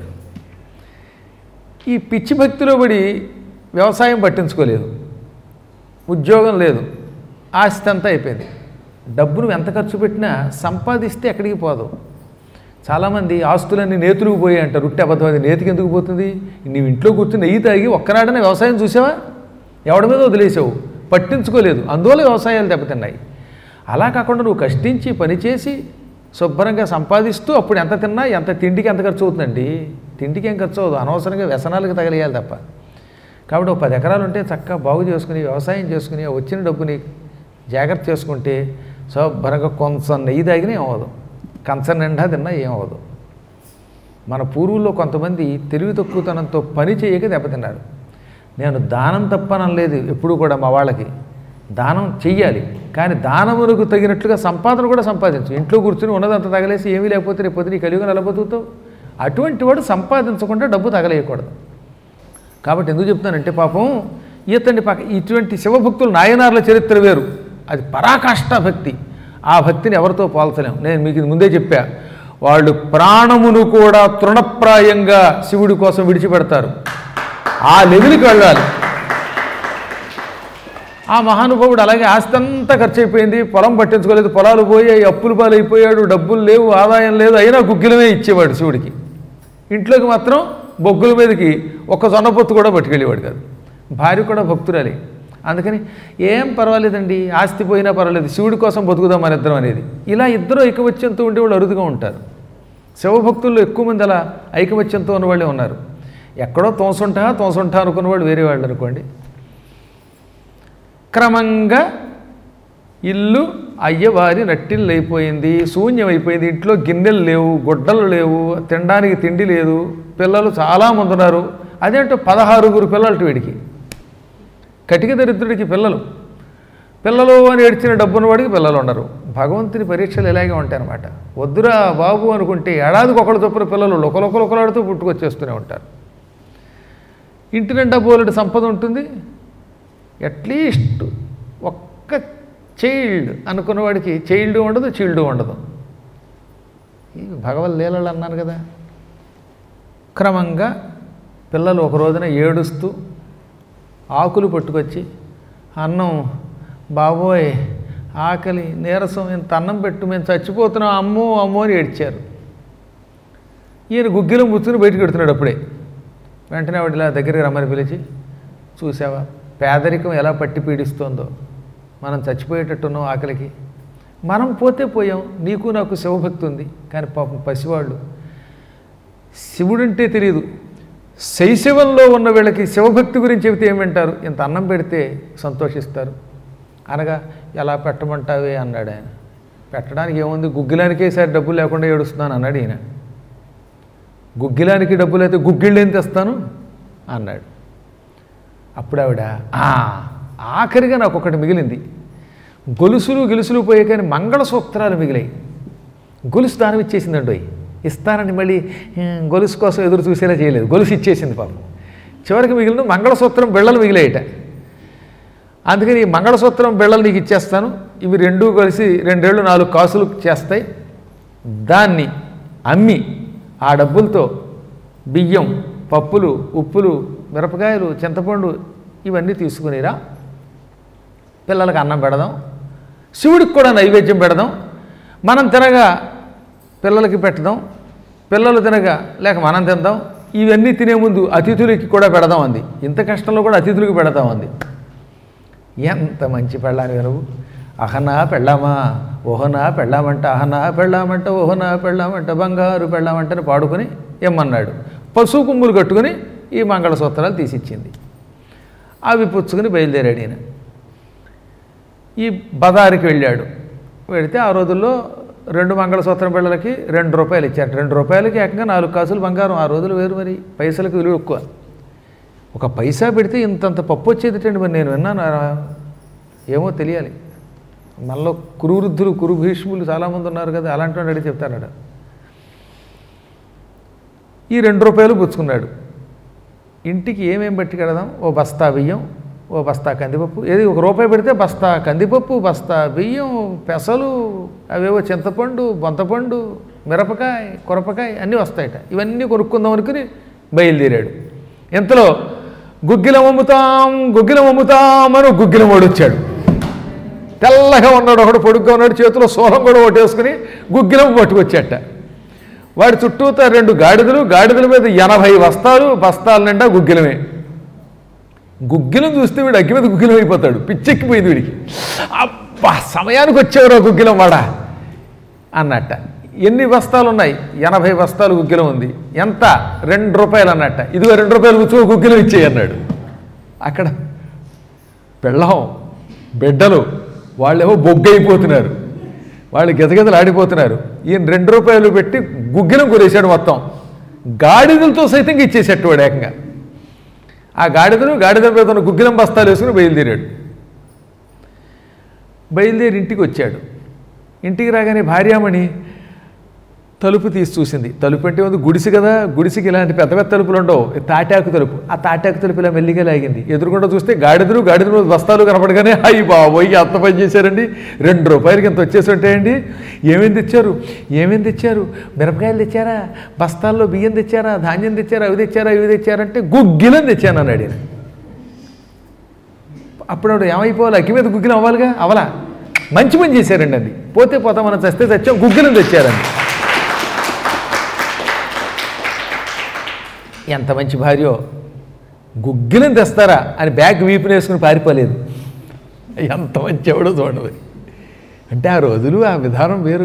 ఈ పిచ్చి భక్తిలో పడి వ్యవసాయం పట్టించుకోలేదు ఉద్యోగం లేదు ఆస్తి అంతా అయిపోయింది డబ్బును ఎంత ఖర్చు పెట్టినా సంపాదిస్తే ఎక్కడికి పోదు చాలామంది ఆస్తులన్నీ నేతులకు పోయి అంటారు ఉట్టి అబద్ధం అది నేతికి ఎందుకు పోతుంది నీవు ఇంట్లో కూర్చుని నెయ్యి తాగి ఒక్కనాడనే వ్యవసాయం చూసావా ఎవడి మీద వదిలేసావు పట్టించుకోలేదు అందువల్ల వ్యవసాయాలు దెబ్బతిన్నాయి అలా కాకుండా నువ్వు కష్టించి పనిచేసి శుభ్రంగా సంపాదిస్తూ అప్పుడు ఎంత తిన్నా ఎంత తిండికి ఎంత ఖర్చు అవుతుందండి తిండికి ఏం ఖర్చు అవ్వదు అనవసరంగా వ్యసనాలకు తగిలేయాలి తప్ప కాబట్టి ఒక పది ఎకరాలు ఉంటే చక్కగా బాగు చేసుకుని వ్యవసాయం చేసుకుని ఆ వచ్చిన డబ్బుని జాగ్రత్త చేసుకుంటే శుభ్రంగా కొంచెం నెయ్యి తాగినా ఏమవ్వదు కంచం నిండా తిన్నా ఏమవ్వదు మన పూర్వుల్లో కొంతమంది తెలివి తక్కువతనంతో పని చేయక దెబ్బతిన్నారు నేను దానం తప్పనలేదు ఎప్పుడు కూడా మా వాళ్ళకి దానం చెయ్యాలి కానీ దానమునకు తగినట్లుగా సంపాదన కూడా సంపాదించు ఇంట్లో కూర్చుని ఉన్నదంతా తగలేసి ఏమీ లేకపోతే రేపు పొద్దున ఈ కలియుగం ఎలా బతుకుతావు అటువంటి వాడు సంపాదించకుండా డబ్బు తగలేయకూడదు కాబట్టి ఎందుకు చెప్తానంటే పాపం ఈతండి పక్క ఇటువంటి శివభక్తులు నాయనార్ల చరిత్ర వేరు అది పరాకాష్ఠ భక్తి ఆ భక్తిని ఎవరితో పోల్చలేం నేను మీకు ఇది ముందే చెప్పా వాళ్ళు ప్రాణమును కూడా తృణప్రాయంగా శివుడి కోసం విడిచిపెడతారు ఆ లెవెల్కి వెళ్ళాలి ఆ మహానుభావుడు అలాగే ఆస్తి అంతా ఖర్చు అయిపోయింది పొలం పట్టించుకోలేదు పొలాలు పోయాయి అప్పులు పాలైపోయాడు డబ్బులు లేవు ఆదాయం లేదు అయినా గుగ్గిలమే ఇచ్చేవాడు శివుడికి ఇంట్లోకి మాత్రం బొగ్గుల మీదకి ఒక జొన్న పొత్తు కూడా పట్టుకెళ్ళేవాడు కాదు భార్య కూడా భక్తురాలి అందుకని ఏం పర్వాలేదండి ఆస్తి పోయినా పర్వాలేదు శివుడి కోసం బతుకుదాం మన ఇద్దరం అనేది ఇలా ఇద్దరు ఐకమత్యంతో ఉండేవాళ్ళు అరుదుగా ఉంటారు శివభక్తుల్లో ఎక్కువ మంది అలా ఐకమత్యంతో ఉన్నవాళ్ళే ఉన్నారు ఎక్కడో తోసుంటా తోసుంటా అనుకున్నవాడు వేరే వాళ్ళు అనుకోండి క్రమంగా ఇల్లు అయ్యవారి నట్టిల్లు అయిపోయింది శూన్యం అయిపోయింది ఇంట్లో గిన్నెలు లేవు గుడ్డలు లేవు తినడానికి తిండి లేదు పిల్లలు చాలామంది ఉన్నారు అదేంటో పదహారుగురు పిల్లలు వీడికి కటిక దరిద్రుడికి పిల్లలు పిల్లలు అని ఏడ్చిన డబ్బున్న వాడికి పిల్లలు ఉండరు భగవంతుని పరీక్షలు ఇలాగే ఉంటాయన్నమాట వద్దురా బాబు అనుకుంటే ఏడాదికి ఒకళ్ళు చొప్పున పిల్లలు లొకలొకలొకలాడుతూ పుట్టుకొచ్చేస్తూనే ఉంటారు ఇంటి నిండా బోలెడు సంపద ఉంటుంది అట్లీస్ట్ ఒక్క చైల్డ్ అనుకున్నవాడికి చైల్డ్ ఉండదు చీల్డ్ ఉండదు ఈ భగవద్ లీలలు అన్నాను కదా క్రమంగా పిల్లలు ఒక రోజున ఏడుస్తూ ఆకులు పట్టుకొచ్చి అన్నం బాబోయ్ ఆకలి నీరసం ఇంత అన్నం పెట్టు మేము చచ్చిపోతున్నాం అమ్మో అమ్మో అని ఏడ్చారు ఈయన గుగ్గిలం ముచ్చుకుని బయటకు పెడుతున్నాడు అప్పుడే వెంటనే ఆవిడ ఇలా దగ్గరికి రమ్మని పిలిచి చూసావా పేదరికం ఎలా పట్టి పీడిస్తోందో మనం చచ్చిపోయేటట్టున్నాం ఆకలికి మనం పోతే పోయాం నీకు నాకు శివభక్తి ఉంది కానీ పాపం పసివాళ్ళు శివుడంటే తెలియదు శైశవంలో ఉన్న వీళ్ళకి శివభక్తి గురించి చెబితే ఏమంటారు ఇంత అన్నం పెడితే సంతోషిస్తారు అనగా ఎలా పెట్టమంటావే అన్నాడు ఆయన పెట్టడానికి ఏముంది గుగ్గిలానికే సరే డబ్బులు లేకుండా ఏడుస్తున్నాను అన్నాడు ఈయన గుగ్గిలానికి డబ్బులు అయితే గుగ్గిళ్ళు ఏం తెస్తాను అన్నాడు అప్పుడు ఆవిడ "ఆ, ఆఖరిగా నాకు ఒకటి మిగిలింది గొలుసులు గిలుసులు పోయే కానీ మంగళసూత్రాలు మిగిలాయి గొలుసు దానం ఇచ్చేసిందండి ఇస్తానని మళ్ళీ "ఏ, గొలుసు కోసం ఎదురు చూసేలా చేయలేదు గొలుసు ఇచ్చేసింది పాపం చివరికి మిగిలిన మంగళసూత్రం బిళ్ళలు మిగిలాయట అందుకని ఈ మంగళసూత్రం బిళ్ళలు నీకు ఇచ్చేస్తాను ఇవి రెండూ కలిసి రెండేళ్ళు నాలుగు కాసులు చేస్తాయి దాన్ని అమ్మి ఆ డబ్బులతో బియ్యం పప్పులు ఉప్పులు మిరపకాయలు చింతపండు ఇవన్నీ తీసుకునిరా పిల్లలకు అన్నం పెడదాం శివుడికి కూడా నైవేద్యం పెడదాం మనం తినగా పిల్లలకి పెట్టదాం పిల్లలు తినగా లేక మనం తిందాం ఇవన్నీ తినే ముందు అతిథులకి కూడా పెడదాం అంది ఇంత కష్టంలో కూడా అతిథులకి పెడదాం అంది ఎంత మంచి పెళ్ళాని నువ్వు అహనా పెళ్ళామా ఓహనా పెళ్ళామంట అహనా పెళ్ళామంట ఓహనా పెళ్ళామంట బంగారు పెళ్ళామంటని పాడుకొని ఇమ్మన్నాడు పశువు కుమ్ములు కట్టుకుని ఈ మంగళసూత్రాలు తీసిచ్చింది అవి పుచ్చుకుని బయలుదేరాడు ఈయన ఈ బజారుకి వెళ్ళాడు వెళితే ఆ రోజుల్లో రెండు మంగళసూత్రం పిల్లలకి రెండు రూపాయలు ఇచ్చారు రెండు రూపాయలకి ఏకంగా నాలుగు కాసులు బంగారం ఆ రోజులు వేరు మరి పైసలకు విలువ ఎక్కువ ఒక పైసా పెడితే ఇంతంత పప్పు వచ్చేదిటండి మరి నేను విన్నాను ఆ, ఏమో తెలియాలి మనలో కురువృద్ధులు కురు భీష్ములు చాలామంది ఉన్నారు కదా అలాంటి వాడు అడిగి చెప్తారట ఈ రెండు రూపాయలు పుచ్చుకున్నాడు ఇంటికి ఏమేం పట్టి కడదాం ఓ బస్తా బియ్యం ఓ బస్తా కందిపప్పు ఏది ఒక రూపాయి పెడితే బస్తా కందిపప్పు బస్తా బియ్యం పెసలు అవేవో చింతపండు బొంతపండు మిరపకాయ కొరపకాయ అన్నీ వస్తాయట ఇవన్నీ కొనుక్కుందాం అనుకుని బయలుదేరాడు ఇంతలో గుగ్గిలం అమ్ముతాం గుగ్గిలం అమ్ముతాం అని గుగ్గిలం వాడు వచ్చాడు తెల్లగా ఉన్నాడు ఒకడు పొడుగ్గా ఉన్నాడు చేతిలో సోలం కూడా ఒకటేసుకుని గుగ్గిలం పట్టుకొచ్చాట వాడి చుట్టూతా రెండు గాడిదలు గాడిదల మీద ఎనభై బస్తాలు బస్తాల నిండా గుగ్గిలమే గుగ్గిలం చూస్తే వీడు అగ్గి మీద గుగ్గిలం అయిపోతాడు పిచ్చెక్కిపోయింది వీడికి అబ్బా సమయానికి వచ్చేవారు ఆ గుగ్గిలం వాడా అన్నట్ట ఎన్ని బస్తాలు ఉన్నాయి ఎనభై బస్తాలు గుగ్గిలం ఉంది ఎంత రెండు రూపాయలు అన్నట్ట ఇదిగో రెండు రూపాయలు కూర్చో గుగ్గిలం ఇచ్చేయి అన్నాడు అక్కడ పెళ్ళం బిడ్డలు వాళ్ళేమో బొగ్గైపోతున్నారు వాళ్ళు గెదగెదలు ఆడిపోతున్నారు ఈయన రెండు రూపాయలు పెట్టి గుగ్గిలం కొనేసాడు మొత్తం గాడిదలతో సైతం ఇచ్చేసేట్టు వాడు ఏకంగా ఆ గాడిదను గాడిద మీద ఉన్న గుగ్గిలం బస్తాలు వేసుకుని బయలుదేరాడు బయలుదేరి ఇంటికి వచ్చాడు ఇంటికి రాగానే భార్యామణి తలుపు తీసి చూసింది తలుపు అంటే ఉంది గుడిసి కదా గుడిసికి ఇలాంటి పెద్ద పెద్ద తలుపులు ఉండవు ఇది తాటాకు తలుపు ఆ తాటాకు తలుపు ఇలా మెల్లిగా లాగింది ఎదురుకుండా చూస్తే గాడిదలు గాడిద మీద బస్తాలు కనపడగానే అయ్యి బాబోయ్ అంత పని చేశారండి రెండు రూపాయలకి ఇంత వచ్చేసి ఉంటాయండి ఏమేమి తెచ్చారు ఏమేమి తెచ్చారు మిరపకాయలు తెచ్చారా బస్తాల్లో బియ్యం తెచ్చారా ధాన్యం తెచ్చారా అవి తెచ్చారా ఇవి తెచ్చారంటే గుగ్గిలం తెచ్చాను అన్నాడు ఈయన. అప్పుడు ఆవిడ ఏమైపోవాలి అగ్గి మీద గుగ్గిలం అవ్వాలిగా అవలా మంచి పని చేశారండి అది పోతే పోతా మనం చస్తే తెచ్చాం గుగ్గిలం తెచ్చారండి ఎంత మంచి భార్యో గుగ్గిలం తెస్తారా అని బ్యాగ్ వీపుని వేసుకుని పారిపోలేదు ఎంత మంచి ఎవడో చూడదు అంటే ఆ రోజులు ఆ విధానం వేరు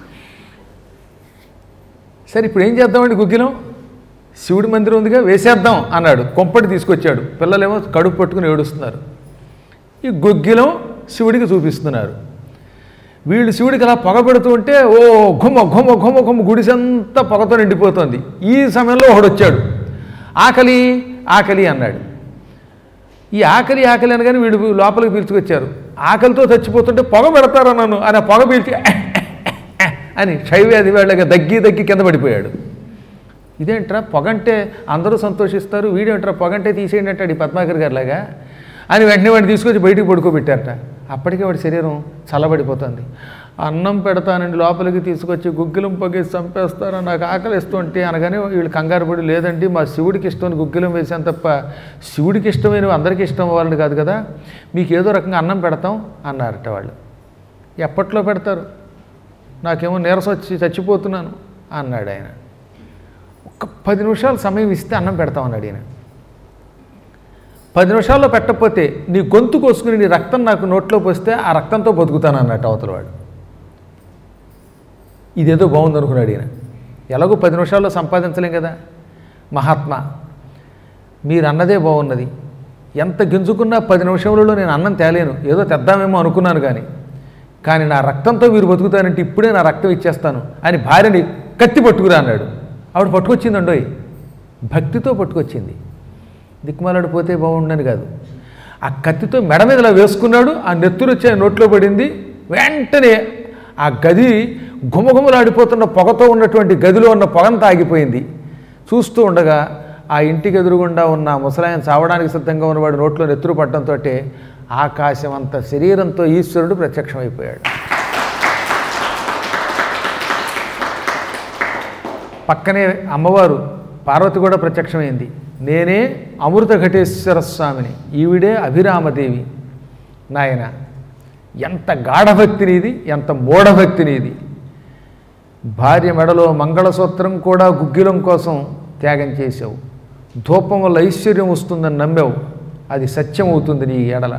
సరే ఇప్పుడు ఏం చేద్దామండి గుగ్గిలం శివుడి మందిరం ఉందిగా వేసేద్దాం అన్నాడు కొంపటి తీసుకొచ్చాడు పిల్లలేమో కడుపు పట్టుకుని ఏడుస్తున్నారు ఈ గుగ్గిలం శివుడికి చూపిస్తున్నారు వీళ్ళు శివుడికి అలా పొగ పెడుతూ ఉంటే ఓ ఘుమ ఘుమ ఘుమ ఘుమ గుడిసంతా పొగతో నిండిపోతుంది ఈ సమయంలో ఒకడు వచ్చాడు ఆకలి ఆకలి అన్నాడు ఈ ఆకలి ఆకలి అనగానే వీడు లోపలికి పీల్చుకొచ్చారు ఆకలితో చచ్చిపోతుంటే పొగ పెడతారా నన్ను అని ఆ పొగ పీల్చి అని క్షయవ్యాధి వాళ్ళగా దగ్గి దగ్గి కింద పడిపోయాడు ఇదేంట్రా పొగంటే అందరూ సంతోషిస్తారు వీడేంట్రా పొగంటే తీసేయండి అంటాడు ఈ పద్మాకర్ గారిలాగా అని వెంటనే వాడిని తీసుకొచ్చి బయటికి పడుకోబెట్టారట అప్పటికే వాడి శరీరం చల్లబడిపోతుంది అన్నం పెడతానండి లోపలికి తీసుకొచ్చి గుగ్గిలం పొగేసి చంపేస్తారా నాకు ఆకలిస్తుంటే అనగానే వీళ్ళు కంగారు పడి లేదండి మా శివుడికి ఇష్టం గుగ్గిలం వేసాను తప్ప శివుడికి ఇష్టమైనవి అందరికీ ఇష్టం అవ్వాలని కాదు కదా మీకు ఏదో రకంగా అన్నం పెడతాం అన్నారట వాళ్ళు ఎప్పట్లో పెడతారు నాకేమో నీరసం వచ్చి చచ్చిపోతున్నాను అన్నాడు ఆయన ఒక్క పది నిమిషాలు సమయం ఇస్తే అన్నం పెడతామన్నాడు ఈయన పది నిమిషాల్లో పెట్టకపోతే నీ గొంతు కోసుకుని నీ రక్తం నాకు నోట్లో పోస్తే ఆ రక్తంతో బతుకుతాను అన్నట్టు అవతలవాడు ఇదేదో బాగుంది అనుకున్నాడు ఈయన ఎలాగో పది నిమిషాల్లో సంపాదించలేం కదా మహాత్మా మీరు అన్నదే బాగున్నది ఎంత గింజుకున్నా పది నిమిషములలో నేను అన్నం తేలేను ఏదో తెద్దామేమో అనుకున్నాను కానీ కానీ నా రక్తంతో మీరు బతుకుతానంటే ఇప్పుడే నా రక్తం ఇచ్చేస్తాను అని భార్యని కత్తి పట్టుకురా అన్నాడు ఆవిడ పట్టుకొచ్చిందండోయ్ భక్తితో పట్టుకొచ్చింది దిక్కుమాలాడు పోతే బాగుండని కాదు ఆ కత్తితో మెడ మీద ఇలా వేసుకున్నాడు ఆ నెత్తురు వచ్చి ఆయన నోట్లో పడింది వెంటనే ఆ గది గుమగుమలాడిపోతున్న పొగతో ఉన్నటువంటి గదిలో ఉన్న పొగంతా ఆగిపోయింది చూస్తూ ఉండగా ఆ ఇంటికి ఎదురుగుండా ఉన్న ఆ ముసలాయన చావడానికి సిద్ధంగా ఉన్నవాడు నోట్లో నెత్తురు పట్టడంతో ఆకాశం అంత శరీరంతో ఈశ్వరుడు ప్రత్యక్షమైపోయాడు పక్కనే అమ్మవారు పార్వతి కూడా ప్రత్యక్షమైంది నేనే అమృత ఘటేశ్వర స్వామిని ఈవిడే అభిరామదేవి నాయన ఎంత గాఢభక్తి నీది ఎంత మూఢభక్తి నీది భార్య మెడలో మంగళసూత్రం కూడా గుగ్గిలం కోసం త్యాగం చేసావు ధూపం వల్ల ఐశ్వర్యం వస్తుందని నమ్మావు అది సత్యం అవుతుంది నీ ఎడల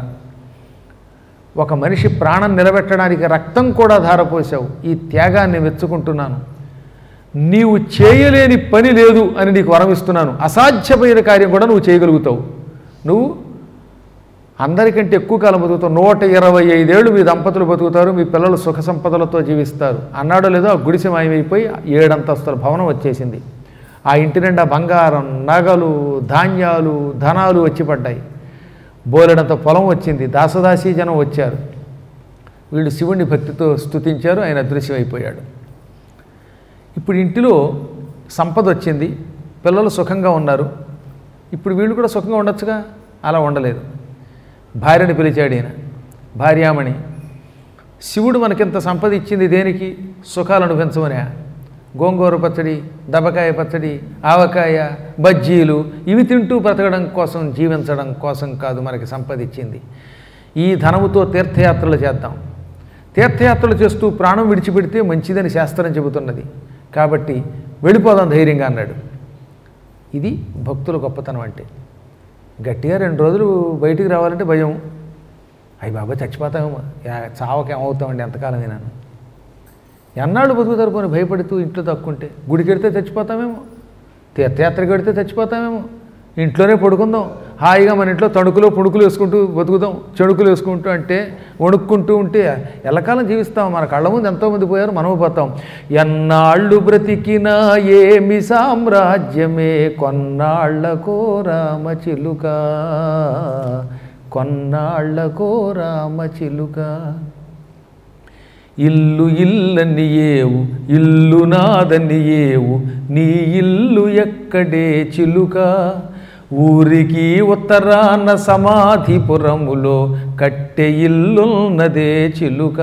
ఒక మనిషి ప్రాణం నిలబెట్టడానికి రక్తం కూడా ధారపోసావు ఈ త్యాగాన్ని మెచ్చుకుంటున్నాను నీవు చేయలేని పని లేదు అని నీకు వరమిస్తున్నాను అసాధ్యమైన కార్యం కూడా నువ్వు చేయగలుగుతావు నువ్వు అందరికంటే ఎక్కువ కాలం బతుకుతావు నూట ఇరవై ఐదేళ్ళు మీ దంపతులు బతుకుతారు మీ పిల్లలు సుఖ సంపదలతో జీవిస్తారు అన్నాడో లేదో ఆ గుడిసె మాయమైపోయి ఏడంతస్తుల భవనం వచ్చేసింది ఆ ఇంటి నిండా బంగారం నగలు ధాన్యాలు ధనాలు వచ్చి పడ్డాయి బోలెడంత పొలం వచ్చింది దాసదాసీ జనం వచ్చారు వీళ్ళు శివుణ్ణి భక్తితో స్తుతించారు ఆయన అదృశ్యమైపోయాడు ఇప్పుడు ఇంటిలో సంపద వచ్చింది పిల్లలు సుఖంగా ఉన్నారు ఇప్పుడు వీళ్ళు కూడా సుఖంగా ఉండొచ్చుగా అలా ఉండలేదు భార్యని పిలిచాడు ఈయన భార్యామణి శివుడు మనకింత సంపద ఇచ్చింది దేనికి సుఖాలు అనుభవించమనే గోంగూర పచ్చడి దబకాయ పచ్చడి ఆవకాయ బజ్జీలు ఇవి తింటూ బ్రతకడం కోసం జీవించడం కోసం కాదు మనకి సంపద ఇచ్చింది ఈ ధనముతో తీర్థయాత్రలు చేద్దాం తీర్థయాత్రలు చేస్తూ ప్రాణం విడిచిపెడితే మంచిదని శాస్త్రం చెబుతున్నది కాబట్టి వెళ్ళిపోదాం ధైర్యంగా అన్నాడు ఇది భక్తుల గొప్పతనం అంటే గట్టిగా రెండు రోజులు బయటికి రావాలంటే భయం అయ్యి బాబా చచ్చిపోతామేమో యా- చావకి ఏమవుతామండి ఎంతకాలం వినాను ఎన్నాళ్ళు బతుకుతారు పోనీ భయపడుతూ ఇంట్లో తక్కుంటే గుడికి వెడితే చచ్చిపోతామేమో తీర్థయాత్రకి వెడితే చచ్చిపోతామేమో ఇంట్లోనే పడుకుందాం హాయిగా మన ఇంట్లో తణుకులో పుణుకులు వేసుకుంటూ బతుకుదాం చెడుకులు వేసుకుంటూ అంటే వణుక్కుంటూ ఉంటే ఎల్లకాలం జీవిస్తాం మన కళ్ళ ముందు ఎంతోమంది పోయారు మనము పోతాం ఎన్నాళ్ళు బ్రతికినా ఏమి సామ్రాజ్యమే కొన్నాళ్లకో రామ చిలుక కొన్నాళ్లకో రామ చిలుక ఇల్లు ఇల్లని ఏవు ఇల్లు నాదని ఏవు నీ ఇల్లు ఎక్కడే చిలుక ఊరికి ఉత్తరాన సమాధిపురములో కట్టె ఇల్లున్నదే చిలుక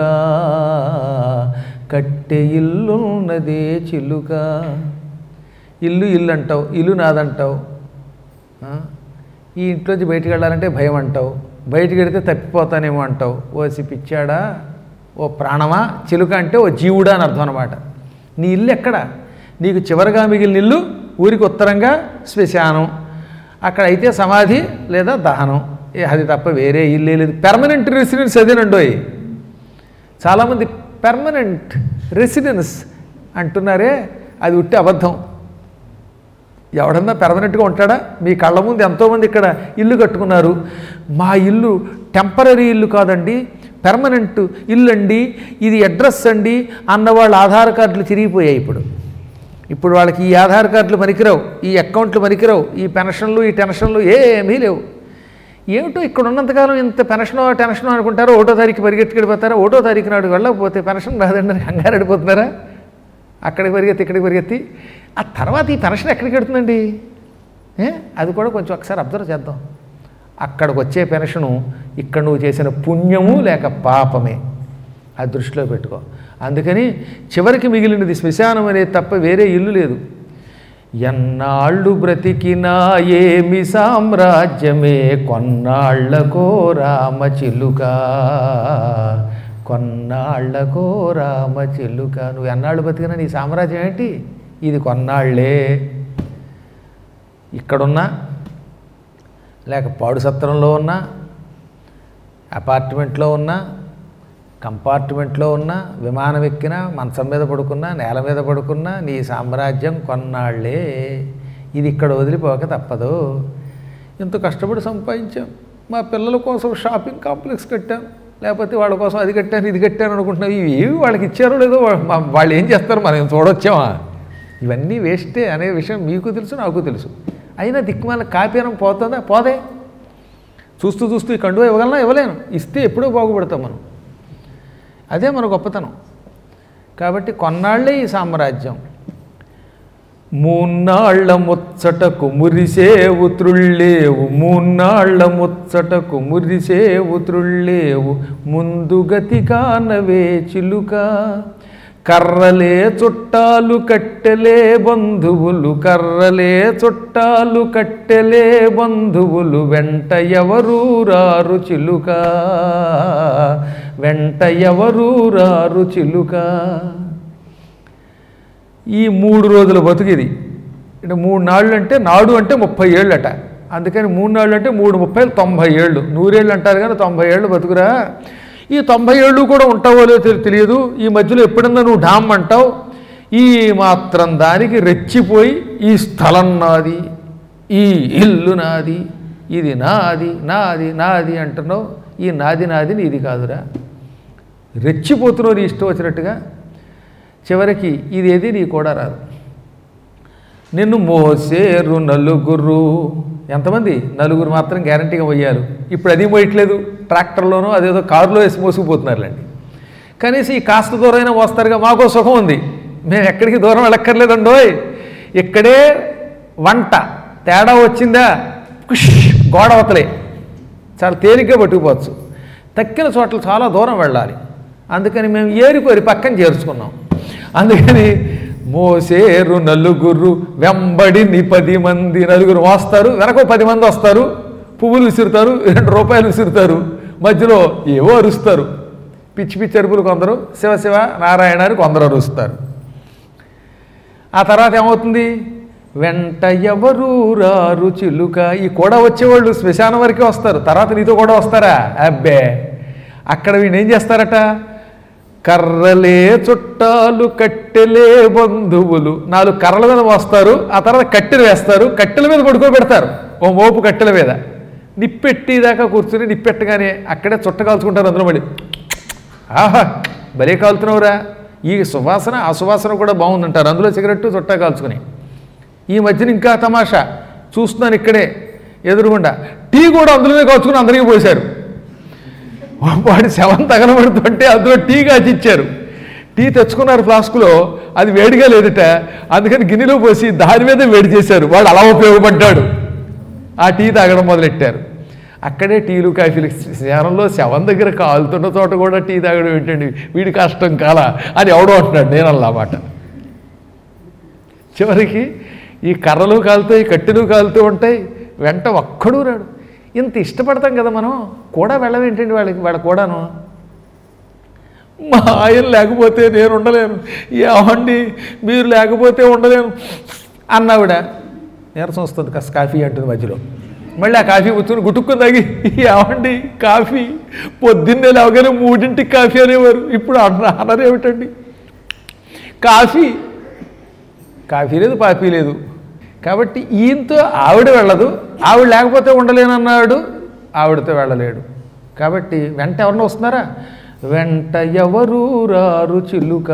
కట్టె ఇల్లున్నదే చిలుక ఇల్లు ఇల్లు అంటావు ఇల్లు నాదంటావు ఆ? ఈ ఇంట్లోంచి బయటికి వెళ్ళాలంటే భయం అంటావు బయటికి వెడితే తప్పిపోతానేమో అంటావు ఓసి పిచ్చాడా ఓ ప్రాణమా చిలుక అంటే ఓ జీవుడా అని అర్థం అనమాట నీ ఇల్లు ఎక్కడ నీకు చివరిగా మిగిలిన ఇల్లు ఊరికి ఉత్తరంగా శ్మశానం అక్కడ అయితే సమాధి లేదా దహనం ఏ అది తప్ప వేరే ఇల్లే లేదు పెర్మనెంట్ రెసిడెన్స్ అదేనండోయ్ చాలామంది పెర్మనెంట్ రెసిడెన్స్ అంటున్నారే అది ఉట్టి అబద్ధం ఎవడన్నా పెర్మనెంట్గా ఉంటాడా మీ కళ్ళ ముందు ఎంతోమంది ఇక్కడ ఇల్లు కట్టుకున్నారు మా ఇల్లు టెంపరీ ఇల్లు కాదండి పెర్మనెంట్ ఇల్లు అండి ఇది అడ్రస్ అండి అన్న వాళ్ళ ఆధార్ కార్డులు చిరిగిపోయాయి ఇప్పుడు ఇప్పుడు వాళ్ళకి ఈ ఆధార్ కార్డులు పనికిరావు ఈ అకౌంట్లు పనికిరావు ఈ పెన్షన్లు ఈ టెన్షన్లు ఏమీ లేవు ఏమిటో ఇక్కడ ఉన్నంతకాలం ఇంత పెన్షనో టెన్షనో అనుకుంటారో ఒకటో తారీఖు పరిగెత్తుకు వెళ్ళిపోతారా ఒకటో తారీఖు నాడు వెళ్ళకపోతే పెన్షన్ రాదండి అని కంగారు అడిపోతున్నారా అక్కడికి పరిగెత్తి ఇక్కడికి పరిగెత్తి ఆ తర్వాత ఈ పెన్షన్ ఎక్కడికి వెడుతుందండి ఏ? అది కూడా కొంచెం ఒకసారి అబ్జర్వ్ చేద్దాం అక్కడికి వచ్చే పెన్షను ఇక్కడ నువ్వు చేసిన పుణ్యము లేక పాపమే అది దృష్టిలో పెట్టుకో అందుకని చివరికి మిగిలినది శ్మశానం అనేది తప్ప వేరే ఇల్లు లేదు ఎన్నాళ్ళు బ్రతికినా ఏమి సామ్రాజ్యమే కొన్నాళ్లకో రామ చిలుక కొన్నాళ్లకో రామ చిలుక నువ్వు ఎన్నాళ్ళు బతికినా నీ సామ్రాజ్యం ఏంటి ఇది కొన్నాళ్లే ఇక్కడున్నా లేక పాడు సత్రంలో ఉన్నా అపార్ట్మెంట్లో ఉన్నా కంపార్ట్మెంట్లో ఉన్నా విమానం ఎక్కినా మంచం మీద పడుకున్నా నేల మీద పడుకున్నా నీ సామ్రాజ్యం కొన్నాళ్లే ఇది ఇక్కడ వదిలిపోక తప్పదు ఇంత కష్టపడి సంపాదించాం మా పిల్లల కోసం షాపింగ్ కాంప్లెక్స్ కట్టాం లేకపోతే వాళ్ళ కోసం అది కట్టాను ఇది కట్టాను అనుకుంటున్నాం ఇవి ఏవి వాళ్ళకి ఇచ్చారో లేదో వా- మా- వాళ్ళు ఏం చేస్తారు మనం చూడొచ్చామా ఇవన్నీ వేస్టే అనే విషయం మీకు తెలుసు నాకు తెలుసు అయినా దిక్కుమాల కాపీనం పోతుందా పోదే చూస్తూ చూస్తూ ఈ కండువా ఇవ్వగలనా ఇవ్వలేను ఇస్తే ఎప్పుడో బాగుపడతాం మనం అదే మన గొప్పతనం కాబట్టి కొన్నాళ్లే ఈ సామ్రాజ్యం మూన్నాళ్ల ముచ్చటకు మురిసేవు త్రుళ్ళేవు మూన్నాళ్ల ముచ్చటకు మురిసేవు త్రుళ్ళేవు ముందుగతి కానవే చిలుక కర్రలే చుట్టాలు కట్టెలే బంధువులు కర్రలే చుట్టాలు కట్టెలే బంధువులు వెంట ఎవరు రారు చిలుక వెంట ఎవరు రారు చిలుక ఈ మూడు రోజుల బతుకిది అంటే మూడు నాళ్ళు అంటే నాడు అంటే ముప్పై ఏళ్ళట అందుకని మూడు నాళ్ళు అంటే మూడు ముప్పై తొంభై ఏళ్ళు నూరేళ్ళు అంటారు కానీ తొంభై ఏళ్ళు బతుకురా ఈ తొంభై ఏళ్ళు కూడా ఉంటావో లేదో తెలి- తెలియదు ఈ మధ్యలో ఎప్పుడన్నా నువ్వు డామ్ అంటావు ఈ మాత్రం దానికి రెచ్చిపోయి ఈ స్థలం నాది ఈ ఇల్లు నాది ఇది నాది నాది నాది అంటున్నావు ఈ నాది నాది నీది కాదురా రెచ్చిపోతున్నావు నీ ఇష్టం వచ్చినట్టుగా చివరికి ఇదేది నీ కూడా రాదు నిన్ను మోసేరు నలుగురు ఎంతమంది నలుగురు మాత్రం గ్యారంటీగా పోయారు ఇప్పుడు అది మోయట్లేదు ట్రాక్టర్లోనో అదేదో కారులో వేసి మోసుకుపోతున్నారులేండి కనీసం ఈ కాస్త దూరమైనా మోస్తారుగా మాకో సుఖం ఉంది మేము ఎక్కడికి దూరం వెళ్ళక్కర్లేదండోయ్ ఇక్కడే వంట తేడా వచ్చిందా కుష్ గోడ అవతలే చాలా తేలిగ్గా పట్టుకుపోవచ్చు తక్కిన చోట్ల చాలా దూరం వెళ్ళాలి అందుకని మేము ఏరికోరి పక్కన చేర్చుకున్నాం అందుకని మోసేరు నలుగురు వెంబడిని పది మంది నలుగురు మోస్తారు వెనక పది మంది వస్తారు పువ్వులు విసురుతారు రెండు రూపాయలు విసురుతారు మధ్యలో ఏవో అరుస్తారు పిచ్చి పిచ్చి అరుపులు కొందరు శివ శివ నారాయణ అని కొందరు అరుస్తారు ఆ తర్వాత ఏమవుతుంది వెంట ఎవరు రారు చిలుక ఈ కూడా వచ్చేవాళ్ళు శ్మశానం వరకే వస్తారు తర్వాత నీతో కూడా వస్తారా అబ్బే అక్కడ వీళ్ళు ఏం చేస్తారట కర్రలే చుట్టాలు కట్టెలే బంధువులు నాలుగు కర్రల మీద మోస్తారు ఆ తర్వాత కట్టెలు వేస్తారు కట్టెల మీద పడుకోబెడతారు ఓ మోపు కట్టెల మీద నిప్పెట్టేదాకా కూర్చుని నిప్పెట్టగానే అక్కడే చుట్ట కాల్చుకుంటారు అందులో మళ్ళీ ఆహా భలే కాలుతున్నావురా ఈ సువాసన ఆ సువాసన కూడా బాగుందంటారు అందులో సిగరెట్టు చుట్టా కాల్చుకుని ఈ మధ్యన ఇంకా తమాషా చూస్తున్నాను ఇక్కడే ఎదురుగుండా టీ కూడా అందులోనే కాల్చుకుని అందరికీ పోశారు వాడి శవం తగలబడుతుంటే అందులో టీ కాచిచ్చారు టీ తెచ్చుకున్నారు ఫ్లాస్కులో అది వేడిగా లేదట అందుకని గిన్నెలో పోసి దాని మీద వేడి చేశారు వాడు అలా ఉపయోగపడ్డాడు ఆ టీ తాగడం మొదలెట్టారు అక్కడే టీలు కాఫీలు శవనంలో శవం దగ్గర కాలుతున్న చోట కూడా టీ తాగడం ఏంటండి వీడి కష్టం కాలా అని ఎవడో అంటున్నాడు నేను అలా మాట చివరికి ఈ కర్రలు కాలుతాయి కట్టెలు కాలుతూ ఉంటాయి వెంట ఒక్కడూ రాడు ఇంత ఇష్టపడతాం కదా మనం కూడా వెళ్ళవేంటండి వాళ్ళకి వాళ్ళ కూడాను మా ఆయన లేకపోతే నేను ఉండలేను ఏమండి మీరు లేకపోతే ఉండలేను అన్నావిడ నీరసం వస్తుంది కాస్త కాఫీ అంటుంది మధ్యలో మళ్ళీ ఆ కాఫీ కూర్చొని గుట్టుకుని తాగి ఏమండి కాఫీ పొద్దున్నే లేవగానే మూడింటికి కాఫీ అనేవారు ఇప్పుడు అన్న అనరేమిటండి కాఫీ కాఫీ లేదు పాపీ లేదు కాబట్టి ఈయనతో ఆవిడ వెళ్ళదు ఆవిడ లేకపోతే ఉండలేనన్నాడు ఆవిడతో వెళ్ళలేడు కాబట్టి వెంట ఎవరిని వస్తున్నారా వెంట ఎవరు రారు చిలుక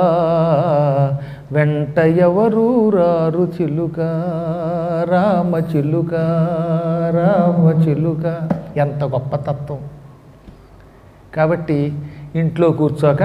వెంట ఎవరు రారు చిలుక రామ చిలుక రామ చిలుక ఎంత గొప్ప తత్వం కాబట్టి ఇంట్లో కూర్చోక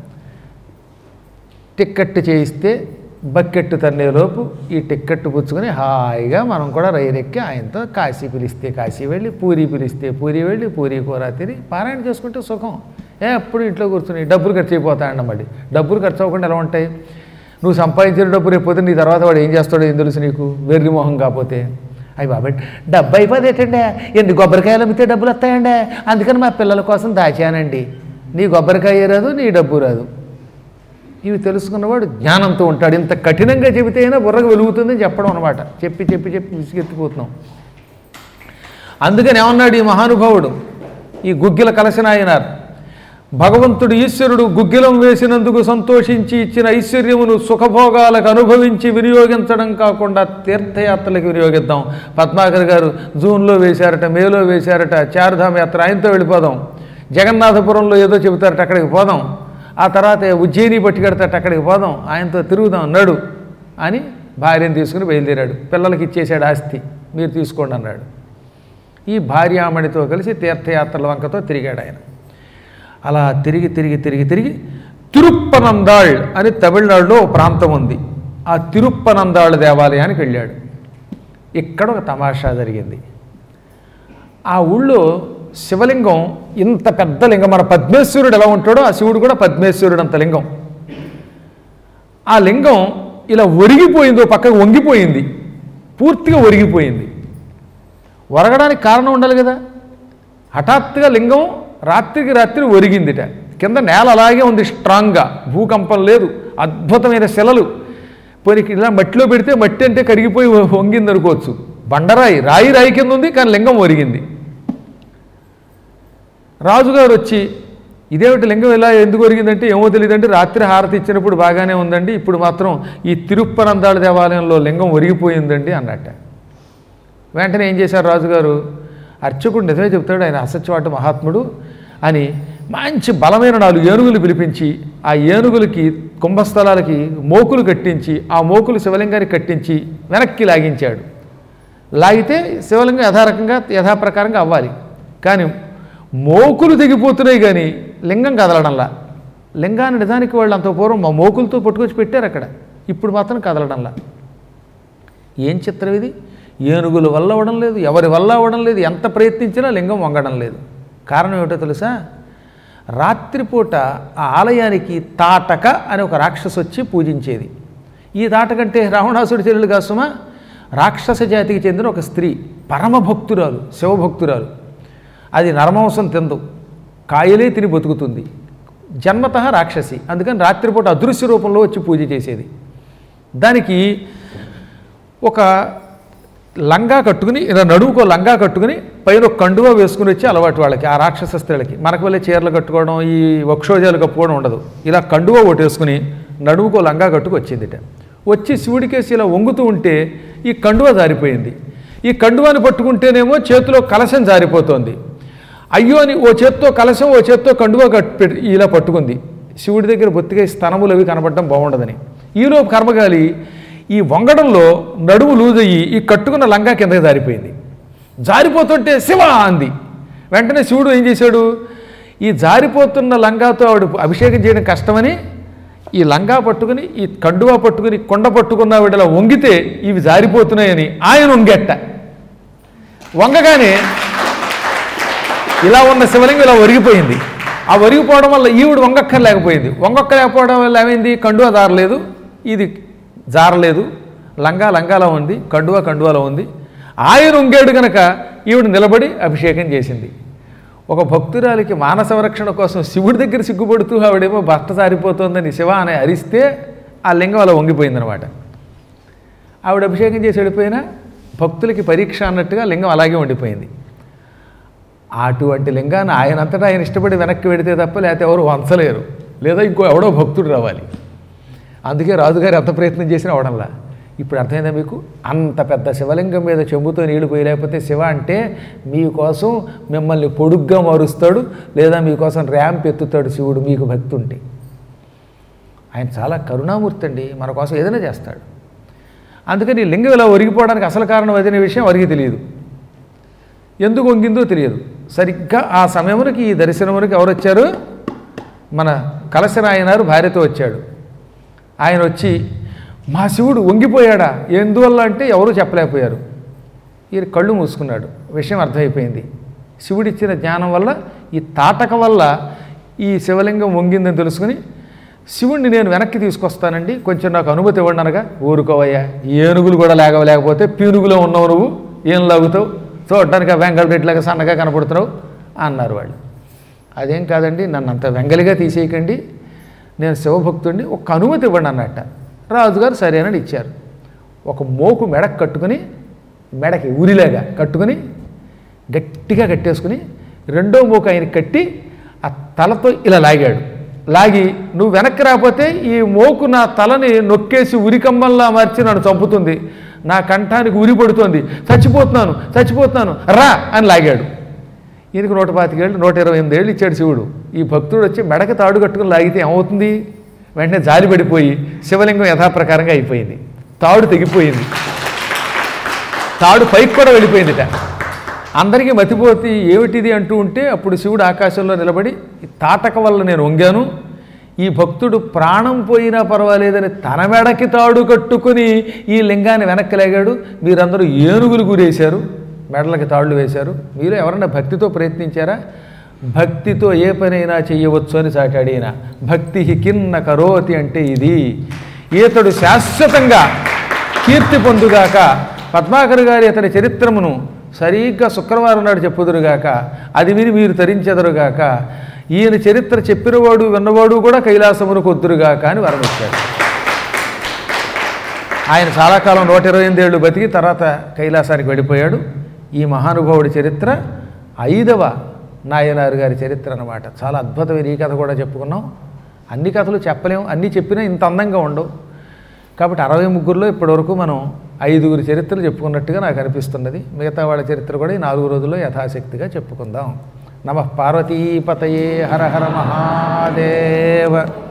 టిక్కెట్ చేయిస్తే బకెట్ తన్నేలోపు ఈ టిక్కెట్ పుచ్చుకొని హాయిగా మనం కూడా రైలు ఎక్కి ఆయనతో కాశీ పిలిస్తే కాశీ వెళ్ళి పూరి పిలిస్తే పూరి వెళ్ళి పూరి కూర తిని పారాయణ చేసుకుంటే సుఖం ఏ ఎప్పుడు ఇంట్లో కూర్చుని డబ్బులు ఖర్చు అయిపోతాయండి మళ్ళీ డబ్బులు ఖర్చు అవ్వకుండా ఎలా ఉంటాయి నువ్వు సంపాదించిన డబ్బు రేపు నీ తర్వాత వాడు ఏం చేస్తాడో ఏం తెలుసు నీకు వెర్రి మొహం కాకపోతే అయ్యి బాబాయ్ డబ్బు అయిపోతేటండి ఎన్ని కొబ్బరికాయలు అమ్మితే డబ్బులు వస్తాయండి అందుకని మా పిల్లల కోసం దాచానండి నీ కొబ్బరికాయ రాదు నీ డబ్బు రాదు ఇవి తెలుసుకున్నవాడు జ్ఞానంతో ఉంటాడు ఇంత కఠినంగా చెబితే అయినా బుర్రకు వెలుగుతుందని చెప్పడం అనమాట చెప్పి చెప్పి చెప్పి విసిగెత్తిపోతున్నాం అందుకని ఏమన్నాడు ఈ మహానుభావుడు ఈ గుగ్గిల కలశనాయనార్ భగవంతుడు ఈశ్వరుడు గుగ్గిలం వేసినందుకు సంతోషించి ఇచ్చిన ఐశ్వర్యమును సుఖభోగాలకు అనుభవించి వినియోగించడం కాకుండా తీర్థయాత్రలకు వినియోగిద్దాం పద్మాకర్ గారు జూన్లో వేశారట మేలో వేశారట చారుధామ యాత్ర ఆయనతో వెళ్ళిపోదాం జగన్నాథపురంలో ఏదో చెబుతారట అక్కడికి పోదాం ఆ తర్వాత ఉజ్జయిని పట్టుకెడతాట అక్కడికి పోదాం ఆయనతో తిరుగుదాం నడు అని భార్యను తీసుకుని బయలుదేరాడు పిల్లలకి ఇచ్చేశాడు ఆస్తి మీరు తీసుకోండి అన్నాడు ఈ భార్యామణితో కలిసి తీర్థయాత్రల వంకతో తిరిగాడు ఆయన అలా తిరిగి తిరిగి తిరిగి తిరిగి తిరుప్పనందాళ్ అని తమిళనాడులో ఒక ప్రాంతం ఉంది ఆ తిరుప్పనందాళ్ దేవాలయానికి వెళ్ళాడు ఇక్కడ ఒక తమాషా జరిగింది ఆ ఊళ్ళో శివలింగం ఇంత పెద్ద లింగం మన పద్మేశ్వరుడు ఎలా ఉంటాడో ఆ శివుడు కూడా పద్మేశ్వరుడు అంత లింగం ఆ లింగం ఇలా ఒరిగిపోయింది ఓ పక్కకు వంగిపోయింది పూర్తిగా ఒరిగిపోయింది ఒరగడానికి కారణం ఉండాలి కదా హఠాత్తుగా లింగం రాత్రికి రాత్రి ఒరిగిందిట కింద నేల అలాగే ఉంది స్ట్రాంగ్గా భూకంపం లేదు అద్భుతమైన శిలలు పోనీ ఇలా మట్టిలో పెడితే మట్టి అంటే కరిగిపోయి వంగింది అనుకోవచ్చు బండరాయి రాయి రాయి కింద ఉంది కానీ లింగం ఒరిగింది రాజుగారు వచ్చి ఇదేమిటి లింగం ఇలా ఎందుకు ఒరిగిందంటే ఏమో తెలియదంటే రాత్రి హారతి ఇచ్చినప్పుడు బాగానే ఉందండి ఇప్పుడు మాత్రం ఈ తిరుప్పనందాళ దేవాలయంలో లింగం ఒరిగిపోయిందండి అన్నట్ట వెంటనే ఏం చేశారు రాజుగారు అర్చకుడు నిజమే చెప్తాడు ఆయన అసత్యవాట మహాత్ముడు అని మంచి బలమైన నాలుగు ఏనుగులు పిలిపించి ఆ ఏనుగులకి కుంభస్థలాలకి మోకులు కట్టించి ఆ మోకులు శివలింగానికి కట్టించి వెనక్కి లాగించాడు లాగితే శివలింగం యథారకంగా యథాప్రకారంగా అవ్వాలి కానీ మోకులు తెగిపోతున్నాయి కానీ లింగం కదలడంలా లింగాన్ని నిజానికి వాళ్ళు అంత పూర్వం మా మోకులతో పట్టుకొచ్చి పెట్టారు అక్కడ ఇప్పుడు మాత్రం కదలడంలా ఏం చిత్రం ఇది ఏనుగుల వల్ల అవ్వడం లేదు ఎవరి వల్ల అవ్వడం లేదు ఎంత ప్రయత్నించినా లింగం వంగడం లేదు కారణం ఏమిటో తెలుసా రాత్రిపూట ఆ ఆలయానికి తాటక అని ఒక రాక్షసు వచ్చి పూజించేది ఈ తాటకంటే రావణాసుడి చెల్లెలు కాసుమా రాక్షస జాతికి చెందిన ఒక స్త్రీ పరమభక్తురాలు శివభక్తురాలు అది నరమాంసం తిందు కాయలే తిని బతుకుతుంది జన్మత రాక్షసి అందుకని రాత్రిపూట అదృశ్య రూపంలో వచ్చి పూజ చేసేది దానికి ఒక లంగా కట్టుకుని ఇలా నడువుకో లంగా కట్టుకుని పైన ఒక కండువా వేసుకుని వచ్చి అలవాటు వాళ్ళకి ఆ రాక్షస స్త్రీలకి మనకు వల్లే చీరలు కట్టుకోవడం ఈ వక్షోజాలు కప్పుకోవడం ఉండదు ఇలా కండువా ఒకటి వేసుకుని నడువుకో లంగా కట్టుకు వచ్చిందిట వచ్చి శివుడికేసి ఇలా వంగుతూ ఉంటే ఈ కండువా జారిపోయింది ఈ కండువాని పట్టుకుంటేనేమో చేతిలో కలశం జారిపోతోంది అయ్యో అని ఓ చేత్తో కలశం ఓ చేత్తో కండువా కట్టు ఇలా పట్టుకుంది శివుడి దగ్గర బొత్తిగా ఈ స్తనములు అవి కనపడడం బాగుండదని ఈలోపు కర్మగాలి ఈ వంగడంలో నడుము లూజ్ అయ్యి ఈ కట్టుకున్న లంగా కిందకి జారిపోయింది జారిపోతుంటే శివ అంది వెంటనే శివుడు ఏం చేశాడు ఈ జారిపోతున్న లంగాతో ఆవిడ అభిషేకం చేయడం కష్టమని ఈ లంగా పట్టుకుని ఈ కండువా పట్టుకుని కొండ పట్టుకున్న ఆవిడ ఇలా వంగితే ఇవి జారిపోతున్నాయని ఆయన వంగెట్ట వంగగానే ఇలా ఉన్న శివలింగం ఇలా ఒరిగిపోయింది ఆ ఒరిగిపోవడం వల్ల ఈవిడ వంగక్కర్లేకపోయింది వంగక్కలేకపోవడం వల్ల ఏమైంది కండువా జారలేదు ఇది జారలేదు లంగా లంగాలో ఉంది కండువా కండువాలో ఉంది ఆయన ఉంగేడు గనక ఈవిడ నిలబడి అభిషేకం చేసింది ఒక భక్తురాలికి మానస సంరక్షణ కోసం శివుడి దగ్గర సిగ్గుపడుతూ ఆవిడేమో భర్త సారిపోతోందని శివ అని అరిస్తే ఆ లింగం అలా వంగిపోయిందనమాట ఆవిడ అభిషేకం చేసి వెళ్ళిపోయినా భక్తులకి పరీక్ష అన్నట్టుగా లింగం అలాగే ఉండిపోయింది అటువంటి లింగాన్ని ఆయనంతటా ఆయన ఇష్టపడి వెనక్కి పెడితే తప్ప లేకపోతే ఎవరు వంచలేరు లేదా ఇంకో ఎవడో భక్తుడు రావాలి అందుకే రాజుగారు ఎంత ప్రయత్నం చేసినా అవడంలా ఇప్పుడు అర్థమైందా మీకు అంత పెద్ద శివలింగం మీద చెంబుతో నీళ్లు పోయి లేకపోతే శివ అంటే మీకోసం మిమ్మల్ని పొడుగ్గా మారుస్తాడు లేదా మీకోసం ర్యాంప్ ఎత్తుతాడు శివుడు మీకు భక్తి ఉంటే ఆయన చాలా కరుణామూర్తి అండి మన కోసం ఏదైనా చేస్తాడు అందుకని ఈ లింగం ఇలా ఒరిగిపోవడానికి అసలు కారణం అదనే విషయం వారికి తెలియదు ఎందుకు వంగిందో తెలియదు సరిగ్గా ఆ సమయమునకి ఈ దర్శనమునకి ఎవరు వచ్చారు మన కలశరాయనారు భార్యతో వచ్చాడు ఆయన వచ్చి మా శివుడు వంగిపోయాడా ఎందువల్ల అంటే ఎవరూ చెప్పలేకపోయారు ఈయన కళ్ళు మూసుకున్నాడు విషయం అర్థమైపోయింది శివుడిచ్చిన జ్ఞానం వల్ల ఈ తాటక వల్ల ఈ శివలింగం వంగిందని తెలుసుకుని శివుణ్ణి నేను వెనక్కి తీసుకొస్తానండి కొంచెం నాకు అనుమతి ఇవ్వండి అనగా ఊరుకోవయ్యా ఏనుగులు కూడా లేకపోతే పీనుగులో ఉన్నావు నువ్వు ఏం లాగుతావు చూడటానికి ఆ వెంకటరెడ్డిలాగా సన్నగా కనపడుతున్నావు అన్నారు వాళ్ళు అదేం కాదండి నన్ను అంత వెంగలిగా తీసేయకండి నేను శివభక్తుడిని ఒక అనుమతి ఇవ్వండి అన్నట్ట రాజుగారు సరేనని ఇచ్చారు ఒక మోకు మెడకు కట్టుకుని మెడకి ఉరిలాగా కట్టుకుని గట్టిగా కట్టేసుకుని రెండో మోకు ఆయనకి కట్టి ఆ తలతో ఇలా లాగాడు లాగి నువ్వు వెనక్కి రాకపోతే ఈ మోకు నా తలని నొక్కేసి ఉరికంబంలా మార్చి నన్ను చంపుతుంది నా కంఠానికి ఉరి పడుతోంది చచ్చిపోతున్నాను చచ్చిపోతున్నాను రా అని లాగాడు ఈయనకు నూట పాతికేళ్ళు నూట ఇరవై ఎనిమిది ఏళ్ళు ఇచ్చాడు శివుడు ఈ భక్తుడు వచ్చి మెడకి తాడు కట్టుకుని లాగితే ఏమవుతుంది వెంటనే జాలి పడిపోయి శివలింగం యథాప్రకారంగా అయిపోయింది తాడు తెగిపోయింది తాడు పైకి కూడా వెళ్ళిపోయిందిట అందరికీ మతిపోతి ఏమిటిది అంటూ ఉంటే అప్పుడు శివుడు ఆకాశంలో నిలబడి "ఈ తాటక వల్ల నేను వంగాను ఈ భక్తుడు ప్రాణం పోయినా పర్వాలేదని తన మెడకి తాడు కట్టుకుని ఈ లింగాన్ని వెనక్కి లేగాడు మీరందరూ ఏనుగులు గురేశారు మెడలకి తాళ్ళు వేశారు మీరు ఎవరైనా భక్తితో ప్రయత్నించారా భక్తితో ఏ పనైనా చెయ్యవచ్చు అని చాటాడు ఈయన భక్తి కిన్న కరోతి అంటే ఇది ఈతడు శాశ్వతంగా కీర్తి పొందుగాక పద్మాకర్ గారి అతని చరిత్రమును సరిగ్గా శుక్రవారం నాడు చెప్పుదురుగాక అది విని మీరు తరించెదరుగాక ఈయన చరిత్ర చెప్పినవాడు విన్నవాడు కూడా కైలాసమును కొద్దురుగాక అని వరమిచ్చాడు ఆయన చాలా కాలం నూట ఇరవై ఎనిమిది ఏళ్ళు బతికి తర్వాత కైలాసానికి వెళ్ళిపోయాడు ఈ మహానుభావుడి చరిత్ర ఐదవ నాయనారు గారి చరిత్ర అన్నమాట చాలా అద్భుతమైన ఈ కథ కూడా చెప్పుకున్నాం అన్ని కథలు చెప్పలేం అన్నీ చెప్పినా ఇంత అందంగా ఉండవు కాబట్టి అరవై ముగ్గురులో ఇప్పటివరకు మనం ఐదుగురి చరిత్రలు చెప్పుకున్నట్టుగా నాకు అనిపిస్తున్నది మిగతా వాళ్ళ చరిత్ర కూడా ఈ నాలుగు రోజుల్లో యథాశక్తిగా చెప్పుకుందాం నమ పార్వతీపతయే హర హర మహాదేవ